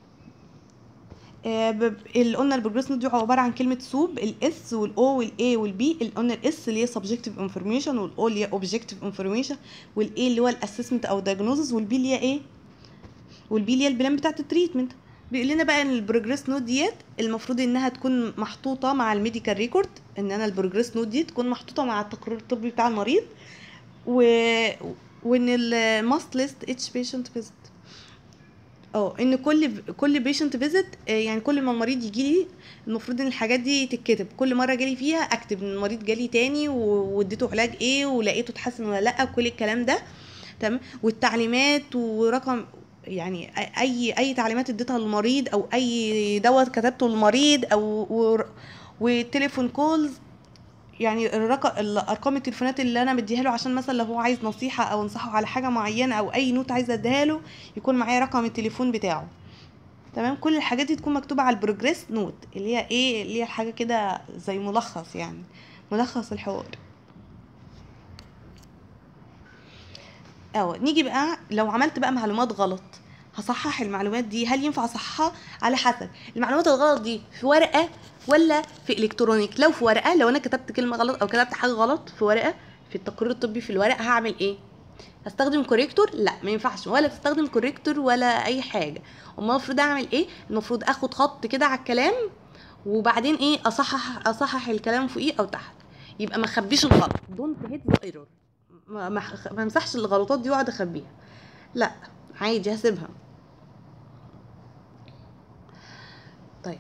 آه، ب- اللي قلنا البروجريس نوت دي عباره عن كلمه سوب الاس والاو والاي والبي اللي قلنا الاس اللي هي سبجكتيف انفورميشن والاو اللي هي اوبجكتيف انفورميشن والاي اللي هو الاسسمنت او دايجنوزز والبي اللي هي ايه والبي اللي هي البلان بتاعت التريتمنت بيقول لنا بقى ان البروجريس نوت ديت المفروض انها تكون محطوطه مع الميديكال ريكورد ان انا البروجريس نوت دي تكون محطوطه مع التقرير الطبي بتاع المريض و وان الماست ليست اتش بيشنت فيزيت اه ان كل كل بيشنت فيزيت يعني كل ما المريض يجي لي المفروض ان الحاجات دي تتكتب كل مره جالي فيها اكتب ان المريض جالي تاني و- واديته علاج ايه ولقيته اتحسن ولا لا كل الكلام ده تمام والتعليمات ورقم يعني أ- اي اي تعليمات اديتها للمريض او اي دواء كتبته للمريض او ور- وتليفون كولز يعني الرقم الارقام التليفونات اللي انا مديها له عشان مثلا لو هو عايز نصيحه او انصحه على حاجه معينه او اي نوت عايزه اديها له يكون معايا رقم التليفون بتاعه تمام كل الحاجات دي تكون مكتوبه على البروجريس نوت اللي هي ايه اللي هي حاجه كده زي ملخص يعني ملخص الحوار اه نيجي بقى لو عملت بقى معلومات غلط هصحح المعلومات دي هل ينفع اصححها على حسب المعلومات الغلط دي في ورقه ولا في الكترونيك لو في ورقه لو انا كتبت كلمه غلط او كتبت حاجه غلط في ورقه في التقرير الطبي في الورق هعمل ايه هستخدم كوريكتور لا ما ينفعش ولا تستخدم كوريكتور ولا اي حاجه امال المفروض اعمل ايه المفروض اخد خط كده على الكلام وبعدين ايه اصحح اصحح الكلام فوقيه او تحت يبقى ما اخبيش الغلط دونت هيد ذا ايرور ما ما ما امسحش الغلطات دي واقعد اخبيها لا عادي هسيبها طيب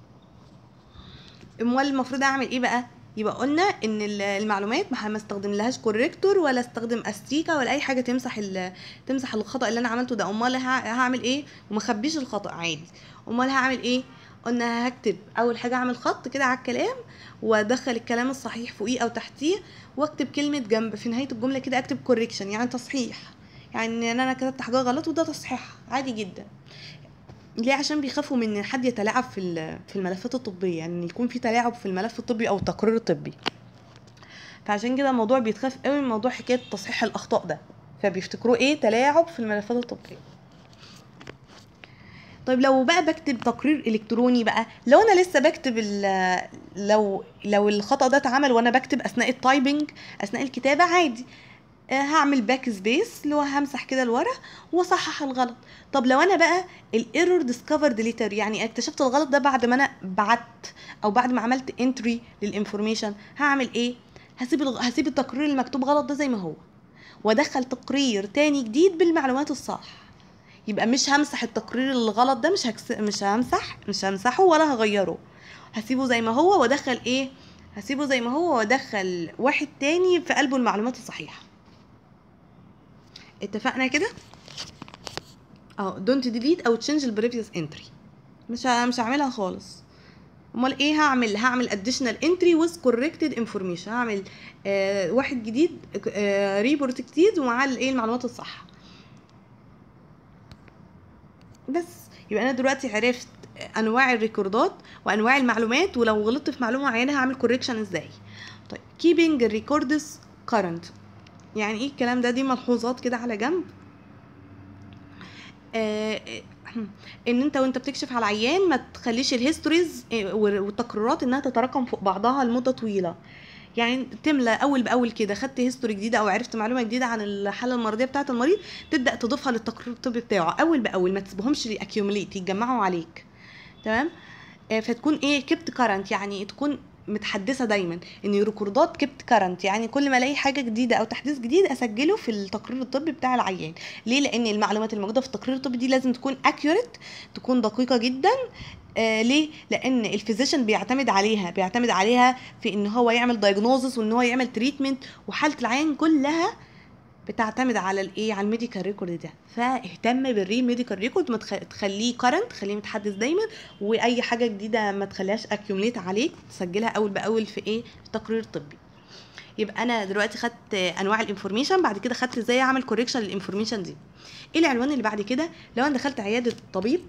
امال المفروض اعمل ايه بقى يبقى قلنا ان ال- المعلومات ما ما استخدم لهاش كوريكتور ولا استخدم استيكه ولا اي حاجه تمسح ال- تمسح الخطا اللي انا عملته ده امال ه- هعمل ايه وما اخبيش الخطا عادي امال هعمل ايه قلنا هكتب اول حاجه اعمل خط كده على الكلام وادخل الكلام الصحيح فوقيه او تحتيه واكتب كلمه جنب في نهايه الجمله كده اكتب كوريكشن يعني تصحيح يعني ان انا كتبت حاجه غلط وده تصحيح عادي جدا ليه عشان بيخافوا من ان حد يتلاعب في ال- في الملفات الطبيه يعني إن يكون في تلاعب في الملف الطبي او التقرير الطبي فعشان كده الموضوع بيتخاف قوي من موضوع حكايه تصحيح الاخطاء ده فبيفتكروه ايه تلاعب في الملفات الطبيه طيب لو بقى بكتب تقرير الكتروني بقى لو انا لسه بكتب ال- لو لو الخطا ده اتعمل وانا بكتب اثناء التايبنج اثناء الكتابه عادي آه، هعمل باك سبيس اللي هو همسح كده الورق واصحح الغلط طب لو انا بقى الايرور ديسكفرد ليتر يعني اكتشفت الغلط ده بعد ما انا بعت او بعد ما عملت انتري للانفورميشن هعمل ايه هسيب الغ... هسيب التقرير المكتوب غلط ده زي ما هو وادخل تقرير تاني جديد بالمعلومات الصح يبقى مش همسح التقرير الغلط ده مش هكس... مش همسح مش همسحه ولا هغيره هسيبه زي ما هو وادخل ايه هسيبه زي ما هو وادخل واحد تاني في قلبه المعلومات الصحيحه اتفقنا كده اه دونت ديليت او تشينج البريفيوس انتري مش ه- مش هعملها خالص امال ايه هعمل هعمل additional entry with corrected information هعمل آه واحد جديد آه ريبورت جديد ومعاه الايه المعلومات الصح بس يبقى انا دلوقتي عرفت انواع الريكوردات وانواع المعلومات ولو غلطت في معلومه معينه هعمل كوريكشن ازاي طيب keeping records current يعني ايه الكلام ده دي ملحوظات كده على جنب آه ان انت وانت بتكشف على العيان ما تخليش الهيستوريز آه، والتقريرات انها تتراكم فوق بعضها لمده طويله يعني تملى اول باول كده خدت هيستوري جديده او عرفت معلومه جديده عن الحاله المرضيه بتاعه المريض تبدا تضيفها للتقرير الطبي بتاعه اول باول ما تسيبهمش اكيوميليت يتجمعوا عليك تمام آه، فتكون ايه كبت كارنت يعني تكون متحدثه دايما ان ريكوردات كبت كارنت يعني كل ما الاقي حاجه جديده او تحديث جديد اسجله في التقرير الطبي بتاع العيان ليه لان المعلومات الموجوده في التقرير الطبي دي لازم تكون اكيوريت تكون دقيقه جدا آه ليه لان الفيزيشن بيعتمد عليها بيعتمد عليها في ان هو يعمل دايجنوزس وان هو يعمل تريتمنت وحاله العيان كلها بتعتمد على الايه على الميديكال ريكورد ده فاهتم بالريل ميديكال ريكورد ما تخ- تخليه كارنت تخليه متحدث دايما واي حاجه جديده ما تخليهاش اكيوميليت عليك تسجلها اول باول في ايه في التقرير الطبي يبقى انا دلوقتي خدت انواع الانفورميشن بعد كده خدت ازاي اعمل كوريكشن للانفورميشن دي ايه العنوان اللي بعد كده لو انا دخلت عياده طبيب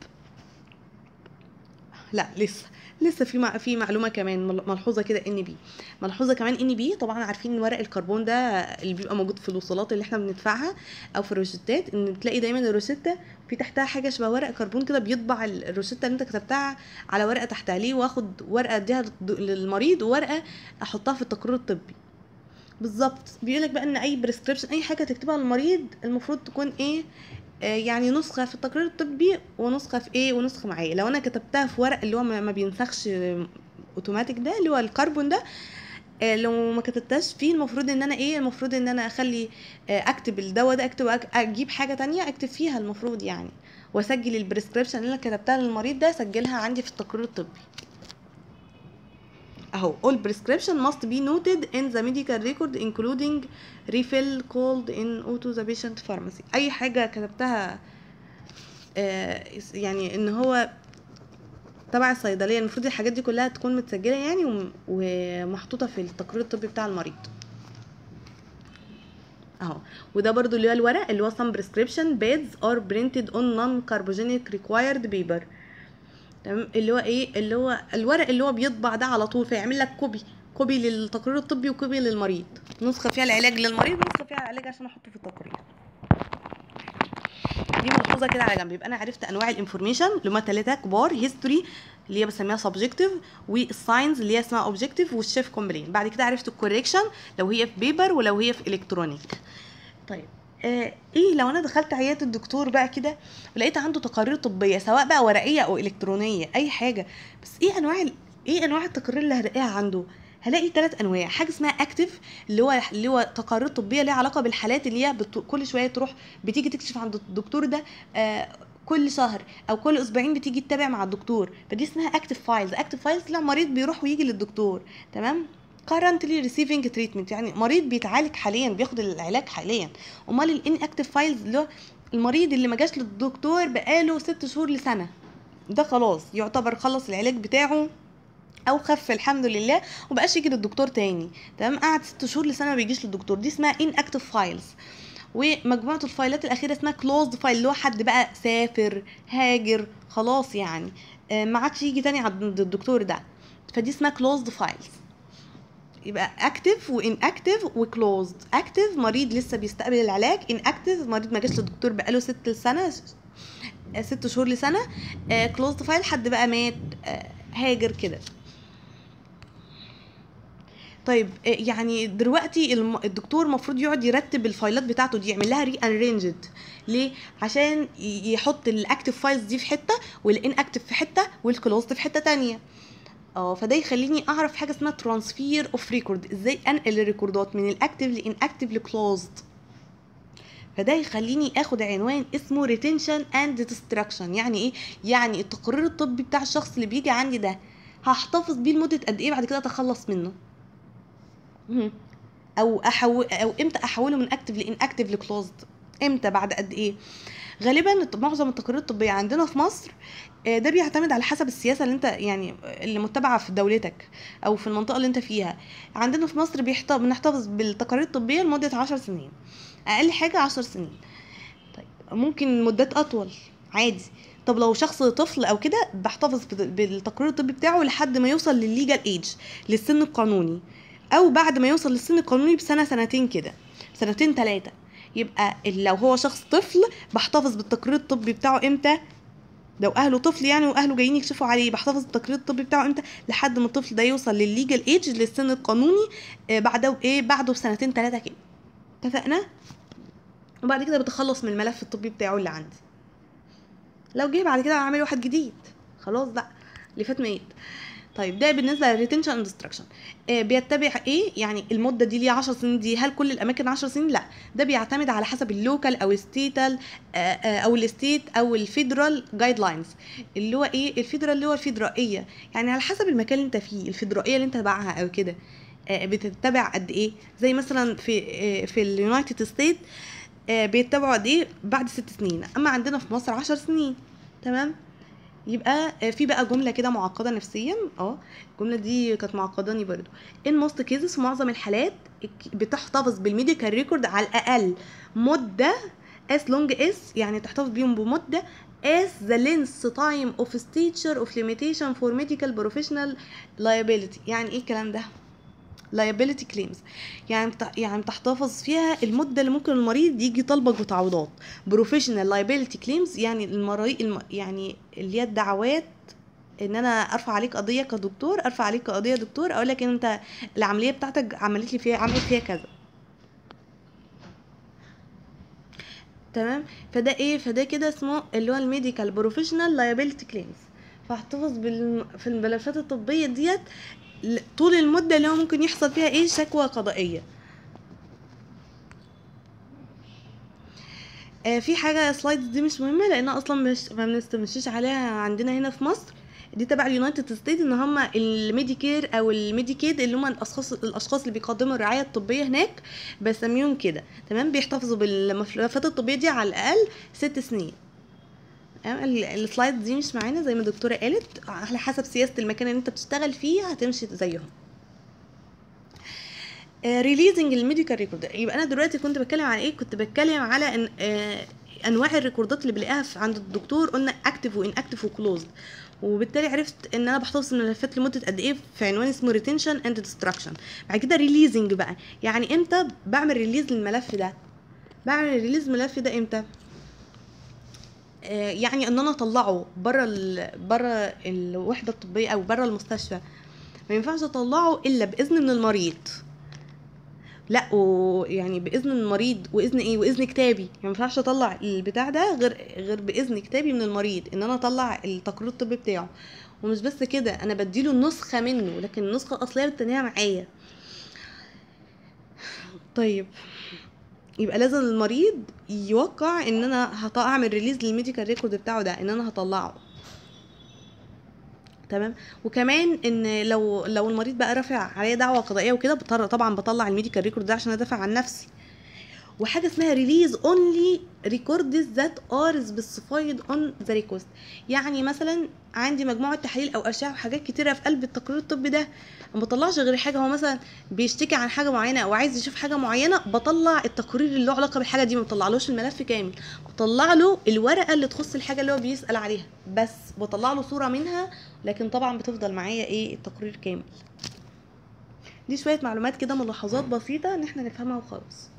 لا لسه لسه في مع... في معلومه كمان مل- ملحوظه كده ان بي ملحوظه كمان ان بي طبعا عارفين ان ورق الكربون ده اللي بيبقى موجود في الوصولات اللي احنا بندفعها او في الروشتات ان تلاقي دايما الروشته في تحتها حاجه شبه ورق كربون كده بيطبع ال- الروشته اللي انت كتبتها على ورقه تحتها ليه واخد ورقه اديها للد- للمريض وورقه احطها في التقرير الطبي بالظبط بيقول لك بقى ان اي بريسكريبشن اي حاجه تكتبها للمريض المفروض تكون ايه آه، يعني نسخه في التقرير الطبي ونسخه في ايه ونسخه معايا لو انا كتبتها في ورق اللي هو ما ما بينسخش اوتوماتيك ده اللي هو الكربون ده آه، لو ما كتبتهاش فيه المفروض ان انا ايه المفروض ان انا اخلي آه، اكتب الدواء ده اكتب أك- اجيب حاجه تانية اكتب فيها المفروض يعني واسجل البريسكريبشن اللي انا كتبتها للمريض ده اسجلها عندي في التقرير الطبي اهو all prescription must be noted in the medical record including refill called in auto the patient pharmacy اي حاجه كتبتها آه، يعني ان هو تبع الصيدليه المفروض الحاجات دي كلها تكون متسجله يعني وم- ومحطوطه في التقرير الطبي بتاع المريض اهو وده برضو اللي هو الورق اللي هو some prescription pads are printed on non carbogenic required paper تمام اللي هو ايه اللي هو الورق اللي هو بيطبع ده على طول فيعمل لك كوبي كوبي للتقرير الطبي وكوبي للمريض نسخه فيها العلاج للمريض ونسخه فيها العلاج عشان احطه في التقرير دي ملحوظه كده على جنب يبقى انا عرفت انواع الانفورميشن اللي هما ثلاثه كبار هيستوري اللي هي بسميها سبجكتيف والساينز اللي هي اسمها اوبجكتيف والشيف كومبلين بعد كده عرفت الكوريكشن لو هي في بيبر ولو هي في الكترونيك طيب آه ايه لو انا دخلت عياده الدكتور بقى كده ولقيت عنده تقارير طبيه سواء بقى ورقيه او الكترونيه اي حاجه بس ايه انواع ال- ايه انواع التقارير اللي هلاقيها عنده هلاقي ثلاث انواع حاجه اسمها اكتف اللي هو اللي هو تقارير طبيه ليها علاقه بالحالات اللي هي بت... كل شويه تروح بتيجي تكشف عند الدكتور ده آه كل شهر او كل اسبوعين بتيجي تتابع مع الدكتور فدي اسمها اكتف فايلز اكتف فايلز لا مريض بيروح ويجي للدكتور تمام currently receiving treatment يعني مريض بيتعالج حاليا بياخد العلاج حاليا امال الان اكتف فايلز اللي هو المريض اللي ما جاش للدكتور بقاله ست شهور لسنه ده خلاص يعتبر خلص العلاج بتاعه او خف الحمد لله ومبقاش يجي للدكتور تاني تمام قعد ست شهور لسنه ما بيجيش للدكتور دي اسمها ان اكتف فايلز ومجموعه الفايلات الاخيره اسمها كلوزد فايل اللي هو حد بقى سافر هاجر خلاص يعني آه، ما عادش يجي تاني عند الدكتور ده فدي اسمها كلوزد فايلز يبقى اكتف وان اكتف وكلوزد اكتف مريض لسه بيستقبل العلاج ان اكتف مريض ما جاش للدكتور بقاله ست سنه آه، ست شهور لسنه كلوزد فايل حد بقى مات آه، هاجر كده طيب آه، يعني دلوقتي الم- الدكتور المفروض يقعد يرتب الفايلات بتاعته دي يعمل لها ري ارينجد ليه عشان ي- يحط الاكتف فايلز دي في حته والان اكتف في حته والكلوزد في حته تانية اه فده يخليني اعرف حاجه اسمها ترانسفير اوف ريكورد ازاي انقل الريكوردات من الاكتف لان اكتف لكلوزد فده يخليني اخد عنوان اسمه ريتنشن اند ديستراكشن يعني ايه يعني التقرير الطبي بتاع الشخص اللي بيجي عندي ده هحتفظ بيه لمده قد ايه بعد كده اتخلص منه مهم. او احول او امتى احوله من اكتف لان اكتف لكلوزد امتى بعد قد ايه غالبا الط- معظم التقارير الطبيه عندنا في مصر آه، ده بيعتمد على حسب السياسه اللي انت يعني اللي متبعه في دولتك او في المنطقه اللي انت فيها عندنا في مصر بيحت- بنحتفظ بالتقارير الطبيه لمده عشر سنين اقل حاجه عشر سنين طيب ممكن مدات اطول عادي طب لو شخص طفل او كده بحتفظ بال- بالتقرير الطبي بتاعه لحد ما يوصل للليجال ايج للسن القانوني او بعد ما يوصل للسن القانوني بسنه سنتين كده سنتين ثلاثه يبقى ال- لو هو شخص طفل بحتفظ بالتقرير الطبي بتاعه امتى لو اهله طفل يعني واهله جايين يكشفوا عليه بحتفظ بالتقرير الطبي بتاعه امتى لحد ما الطفل ده يوصل للليجال ايج للسن القانوني آه، بعده ايه بعده بسنتين ثلاثه كده اتفقنا وبعد كده بتخلص من الملف الطبي بتاعه اللي عندي لو جه بعد كده اعمل واحد جديد خلاص بقى اللي فات ميت طيب ده بالنسبه للريتنشن اند ديستراكشن بيتبع ايه يعني المده دي ليها 10 سنين دي هل كل الاماكن 10 سنين لا ده بيعتمد على حسب اللوكال او الستيتال او الستيت او الفيدرال جايد لاينز اللي هو ايه الفيدرال اللي هو الفيدرائيه يعني على حسب المكان اللي انت فيه الفيدرائيه اللي انت تبعها او كده آه، بتتبع قد ايه زي مثلا في آه، في اليونايتد ستيت بيتبعوا قد ايه بعد ست سنين اما عندنا في مصر عشر سنين تمام يبقى آه، في بقى جمله كده معقده نفسيا اه الجمله دي كانت معقداني برضو in most cases في معظم الحالات الك- بتحتفظ بالميديكال ريكورد على الاقل مده as long as يعني تحتفظ بيهم بمده as the length time of stature of limitation for medical professional liability يعني ايه الكلام ده liability claims يعني بت- يعني بتحتفظ فيها المده اللي ممكن المريض يجي يطالبك بتعويضات professional liability claims يعني المريض الم... يعني اللي هي الدعوات ان انا ارفع عليك قضيه كدكتور ارفع عليك قضيه دكتور اقول لك انت العمليه بتاعتك عملت لي فيها عملت فيها كذا تمام فده ايه فده كده اسمه اللي هو الميديكال بروفيشنال لايبيلتي كليمز فاحتفظ بال... في الملفات الطبيه ديت ل- طول المده اللي هو ممكن يحصل فيها ايه شكوى قضائيه آه في حاجه سلايدز دي مش مهمه لانها اصلا مش ما بنستمشيش عليها عندنا هنا في مصر دي تبع اليونايتد ستيت ان هم الميديكير او الميديكيد اللي هم الاشخاص الاشخاص اللي بيقدموا الرعايه الطبيه هناك بسميهم كده تمام بيحتفظوا بالملفات الطبيه دي على الاقل ست سنين تمام؟ ال- السلايد دي مش معانا زي ما الدكتوره قالت على حسب سياسه المكان اللي انت بتشتغل فيه هتمشي زيهم ريليزنج الميديكال ريكورد يبقى انا دلوقتي كنت بتكلم عن ايه كنت بتكلم على ان آه، انواع الريكوردات اللي بلاقيها في- عند الدكتور قلنا اكتف وان اكتف وكلوزد وبالتالي عرفت ان انا بحتفظ الملفات لمده قد ايه في عنوان اسمه ريتنشن اند ديستراكشن بعد كده ريليزنج بقى يعني امتى بعمل ريليز للملف ده بعمل ريليز الملف ده امتى آه، يعني ان انا اطلعه بره ال... بره الوحده الطبيه او بره المستشفى ما ينفعش اطلعه الا باذن من المريض لا ويعني باذن المريض واذن ايه واذن كتابي يعني ما ينفعش اطلع البتاع ده غير غير باذن كتابي من المريض ان انا اطلع التقرير الطبي بتاعه ومش بس كده انا بديله النسخه منه لكن النسخه الاصليه بتنيها معايا طيب يبقى لازم المريض يوقع ان انا هط- هعمل ريليز للميديكال ريكورد بتاعه ده ان انا هطلعه تمام وكمان ان لو لو المريض بقى رافع عليا دعوه قضائيه وكده بضطر طبعا بطلع الميديكال ريكورد ده عشان ادافع عن نفسي وحاجه اسمها ريليز اونلي ريكوردز ذات ار سبيسيفايد اون ذا ريكوست يعني مثلا عندي مجموعه تحاليل او اشعه وحاجات كتيره في قلب التقرير الطبي ده ما بطلعش غير حاجه هو مثلا بيشتكي عن حاجه معينه او عايز يشوف حاجه معينه بطلع التقرير اللي له علاقه بالحاجه دي ما بطلعلوش الملف كامل بطلع له الورقه اللي تخص الحاجه اللي هو بيسال عليها بس بطلع له صوره منها لكن طبعا بتفضل معايا ايه التقرير كامل دي شويه معلومات كده ملاحظات بسيطه ان احنا نفهمها وخلاص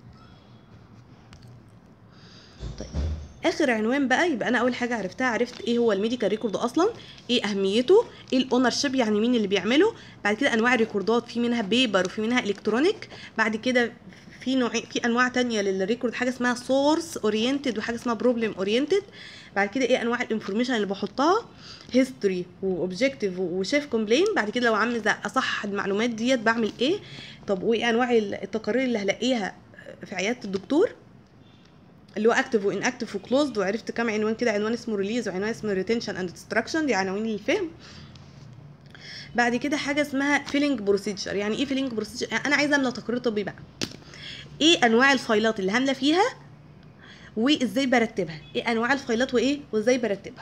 طيب اخر عنوان بقى يبقى انا اول حاجه عرفتها عرفت ايه هو الميديكال ريكورد اصلا ايه اهميته ايه الاونر شيب يعني مين اللي بيعمله بعد كده انواع الريكوردات في منها بيبر وفي منها الكترونيك بعد كده في نوع في انواع تانية للريكورد حاجه اسمها سورس اورينتد وحاجه اسمها بروبلم اورينتد بعد كده ايه انواع الانفورميشن اللي بحطها هيستوري واوبجكتيف وشيف كومبلين بعد كده لو عايزه اصحح المعلومات ديت بعمل ايه طب وايه انواع التقارير اللي هلاقيها في عياده الدكتور اللي هو اكتف وان اكتف وكلوزد وعرفت كام عنوان كده عنوان اسمه ريليز وعنوان اسمه ريتنشن اند ديستراكشن دي عناوين للفهم بعد كده حاجه اسمها فيلينج بروسيجر يعني ايه فيلينج بروسيجر يعني انا عايزه املى تقرير طبي بقى ايه انواع الفايلات اللي هامله فيها وازاي برتبها ايه انواع الفايلات وايه وازاي برتبها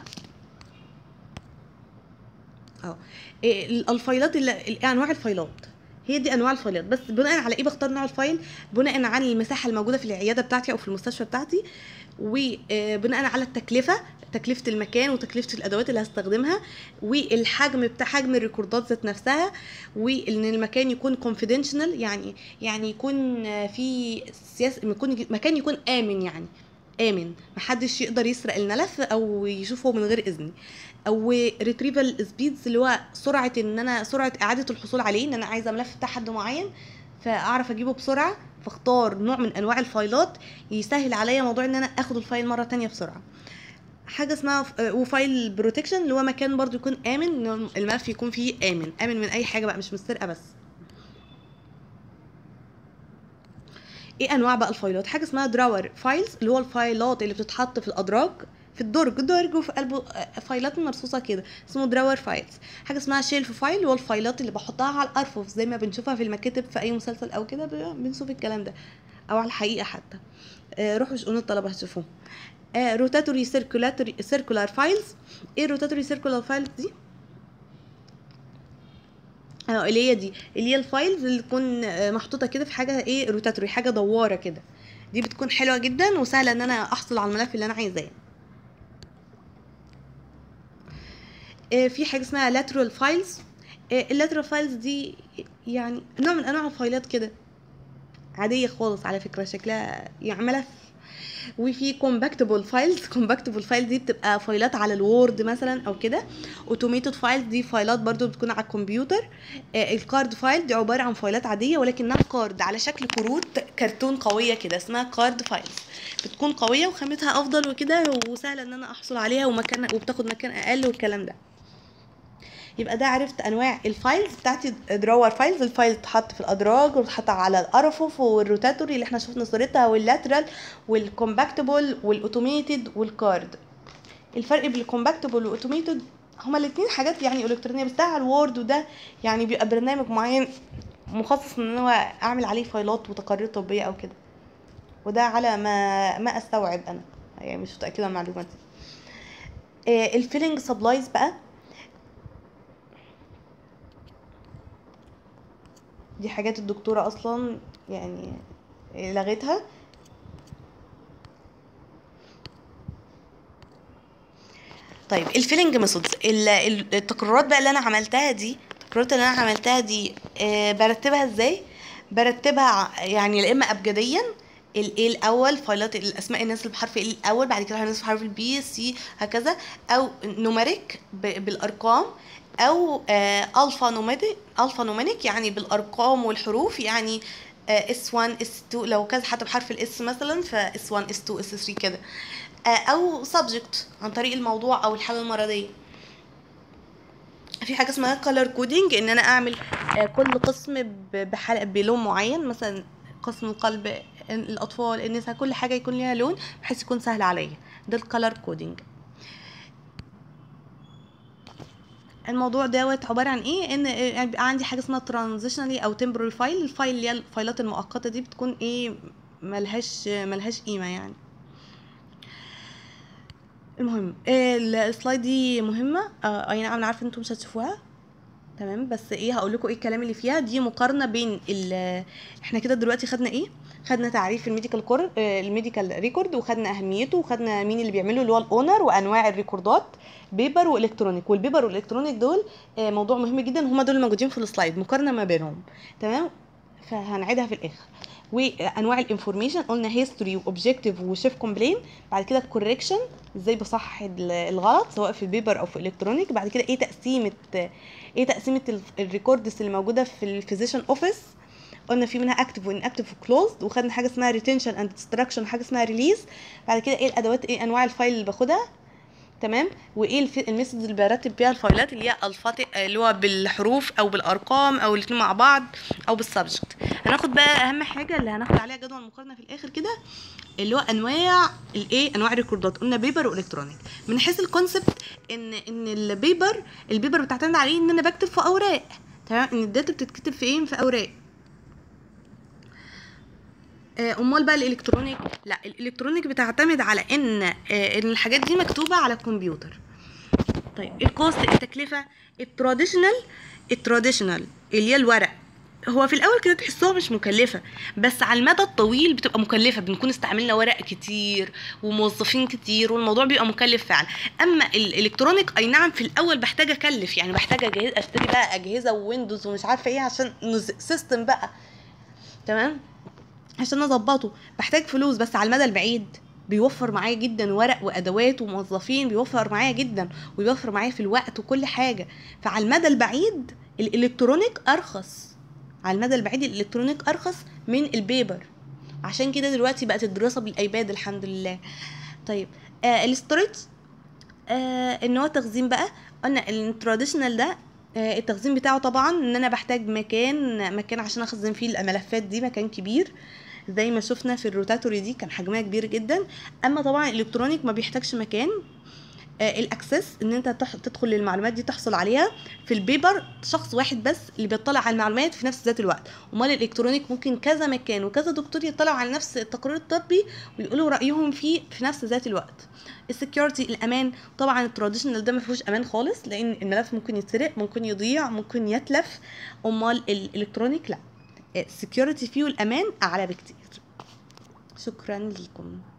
اه إيه ال- الفايلات اللي إيه انواع الفايلات هي دي انواع الفايلات بس بناء على ايه بختار نوع الفايل بناء على المساحه الموجوده في العياده بتاعتي او في المستشفى بتاعتي وبناء على التكلفه تكلفه المكان وتكلفه الادوات اللي هستخدمها والحجم بتاع حجم الريكوردات ذات نفسها وان المكان يكون كونفيدنشال يعني يعني يكون في سياسه يكون مكان يكون امن يعني امن محدش يقدر يسرق الملف او يشوفه من غير اذني او ريتريفال سبيدز اللي هو سرعه ان انا سرعه اعاده الحصول عليه ان انا عايزه ملف بتاع حد معين فاعرف اجيبه بسرعه فاختار نوع من انواع الفايلات يسهل عليا موضوع ان انا اخد الفايل مره تانية بسرعه حاجه اسمها ف- آه، وفايل بروتكشن اللي هو مكان برضو يكون امن إن الملف يكون فيه امن امن من اي حاجه بقى مش من السرقه بس ايه انواع بقى الفايلات حاجه اسمها دراور فايلز اللي هو الفايلات اللي بتتحط في الادراج في الدرج درج وفي قلبه آه، فايلات مرصوصه كده اسمه دراور فايلز حاجه اسمها شيلف فايل اللي هو الفايلات اللي بحطها على الارفف زي ما بنشوفها في المكاتب في اي مسلسل او كده ب- بنشوف الكلام ده او على الحقيقه حتى آه، روحوا شؤون الطلبه هتشوفوه روتاتوري سيركولاتوري سيركولار فايلز ايه روتاتوري سيركولار فايلز دي اه اللي هي دي اللي هي الفايلز اللي تكون آه، محطوطه كده في حاجه ايه روتاتوري حاجه دواره كده دي بتكون حلوه جدا وسهله ان انا احصل على الملف اللي انا عايزاه آه، في حاجه اسمها lateral فايلز اللاترال فايلز دي يعني نوع من انواع الفايلات كده عاديه خالص على فكره شكلها يعني ملف وفي كومباكتبل فايلز كومباكتبل فايل دي بتبقى فايلات على الوورد مثلا او كده اوتوميتد فايلز دي فايلات برضو بتكون على الكمبيوتر آه، الكارد فايل دي عباره عن فايلات عاديه ولكنها كارد على شكل كروت كرتون قويه كده اسمها كارد فايلز بتكون قويه وخامتها افضل وكده وسهله ان انا احصل عليها ومكان وبتاخد مكان اقل والكلام ده يبقى ده عرفت انواع الفايلز بتاعتي دراور فايلز الفايل تتحط في الادراج وتتحط على الارفف والروتاتوري اللي احنا شفنا صورتها واللاترال والكومباكتبل والاوتوميتد والكارد الفرق بين الكومباكتبل والاوتوميتد هما الاثنين حاجات يعني الكترونيه بس ده على الوورد وده يعني بيبقى برنامج معين مخصص ان هو اعمل عليه فايلات وتقارير طبيه او كده وده على ما ما استوعب انا يعني مش متاكده من المعلومات دي الفيلنج سبلايز بقى دي حاجات الدكتورة أصلا يعني لغيتها طيب الفيلنج ميثودز التقريرات بقى اللي انا عملتها دي التقريرات اللي انا عملتها دي آه برتبها ازاي برتبها ع- يعني يا اما ابجديا الايه الاول فايلات الاسماء الناس اللي بحرف الايه الاول بعد كده هننزل بحرف البي سي هكذا او نوميريك ب- بالارقام او آه الفا نوميريك الفا نوميريك يعني بالارقام والحروف يعني اس 1 اس 2 لو كذا حتى بحرف الاس مثلا فاس 1 اس 2 اس 3 كده آه، او سبجكت عن طريق الموضوع او الحاله المرضيه في حاجه اسمها كولر كودينج ان انا اعمل آه، كل قسم ب- بحلقه بلون معين مثلا قسم القلب الاطفال النساء كل حاجه يكون ليها لون بحيث يكون سهل عليا ده الكولر كودينج الموضوع دوت عباره عن ايه ان يعني بيبقى عندي حاجه اسمها ترانزيشنالي او تمبرري فايل الفايل اللي هي الفايلات المؤقته دي بتكون ايه ملهاش ملهاش قيمه يعني المهم آه، السلايد دي مهمه آه، اي نعم انا عارفه انتم مش هتشوفوها تمام بس ايه هقول لكم ايه الكلام اللي فيها دي مقارنه بين ال احنا كده دلوقتي خدنا ايه خدنا تعريف الميديكال كور آه، الميديكال ريكورد وخدنا اهميته وخدنا مين اللي بيعمله اللي هو الاونر وانواع الريكوردات بيبر والكترونيك والبيبر والالكترونيك دول آه، موضوع مهم جدا هما دول الموجودين في السلايد مقارنه ما بينهم تمام فهنعيدها في الاخر وانواع الانفورميشن قلنا هيستوري واوبجكتيف وشيف كومبلين بعد كده الكوركشن ازاي بصحح ال- الغلط سواء في البيبر او في الالكترونيك بعد كده ايه تقسيمه ايه تقسيمه ال- الريكوردز اللي موجوده في الفيزيشن اوفيس قلنا في منها اكتف وان اكتف وكلوزد وخدنا حاجه اسمها ريتنشن اند ديستراكشن وحاجه اسمها ريليز بعد كده ايه الادوات ايه انواع الفايل اللي باخدها تمام وايه الف- الميثودز اللي برتب بيها الفايلات اللي هي الفاظ اللي هو بالحروف او بالارقام او الاثنين مع بعض او بالسبجكت هناخد بقى اهم حاجه اللي هناخد عليها جدول مقارنه في الاخر كده اللي هو انواع الايه انواع الريكوردات قلنا بيبر والكترونيك من حيث الكونسبت ان ان البيبر البيبر بتعتمد على ايه ان انا بكتب في اوراق تمام ان الداتا بتتكتب في ايه في اوراق آه، امال بقى الالكترونيك لا الالكترونيك بتعتمد على ان آه، ان الحاجات دي مكتوبه على الكمبيوتر طيب الكوست التكلفه التراديشنال التراديشنال اللي هي الورق هو في الاول كده تحسوها مش مكلفه بس على المدى الطويل بتبقى مكلفه بنكون استعملنا ورق كتير وموظفين كتير والموضوع بيبقى مكلف فعلا اما الالكترونيك اي نعم في الاول بحتاج اكلف يعني بحتاج أجهز اشتري بقى اجهزه وويندوز ومش عارفه ايه عشان سيستم بقى تمام عشان اظبطه بحتاج فلوس بس على المدى البعيد بيوفر معايا جدا ورق وادوات وموظفين بيوفر معايا جدا ويوفر معايا في الوقت وكل حاجه فعلى المدى البعيد الالكترونيك ارخص على المدى البعيد الالكترونيك ارخص من البيبر عشان كده دلوقتي بقت الدراسه بالايباد الحمد لله طيب آه الاستورج آه ان هو تخزين بقى قلنا التراديشنال ده آه التخزين بتاعه طبعا ان انا بحتاج مكان مكان عشان اخزن فيه الملفات دي مكان كبير زي ما شفنا في الروتاتوري دي كان حجمها كبير جدا اما طبعا الالكترونيك ما بيحتاجش مكان آه الاكسس ان انت تح- تدخل للمعلومات دي تحصل عليها في البيبر شخص واحد بس اللي بيطلع على المعلومات في نفس ذات الوقت امال الالكترونيك ممكن كذا مكان وكذا دكتور يطلعوا على نفس التقرير الطبي ويقولوا رايهم فيه في نفس ذات الوقت السكيورتي الامان طبعا التراديشنال ده ما فيهوش امان خالص لان الملف ممكن يتسرق ممكن يضيع ممكن يتلف امال الالكترونيك لا السكيورتي فيه والامان اعلى بكتير شكرا لكم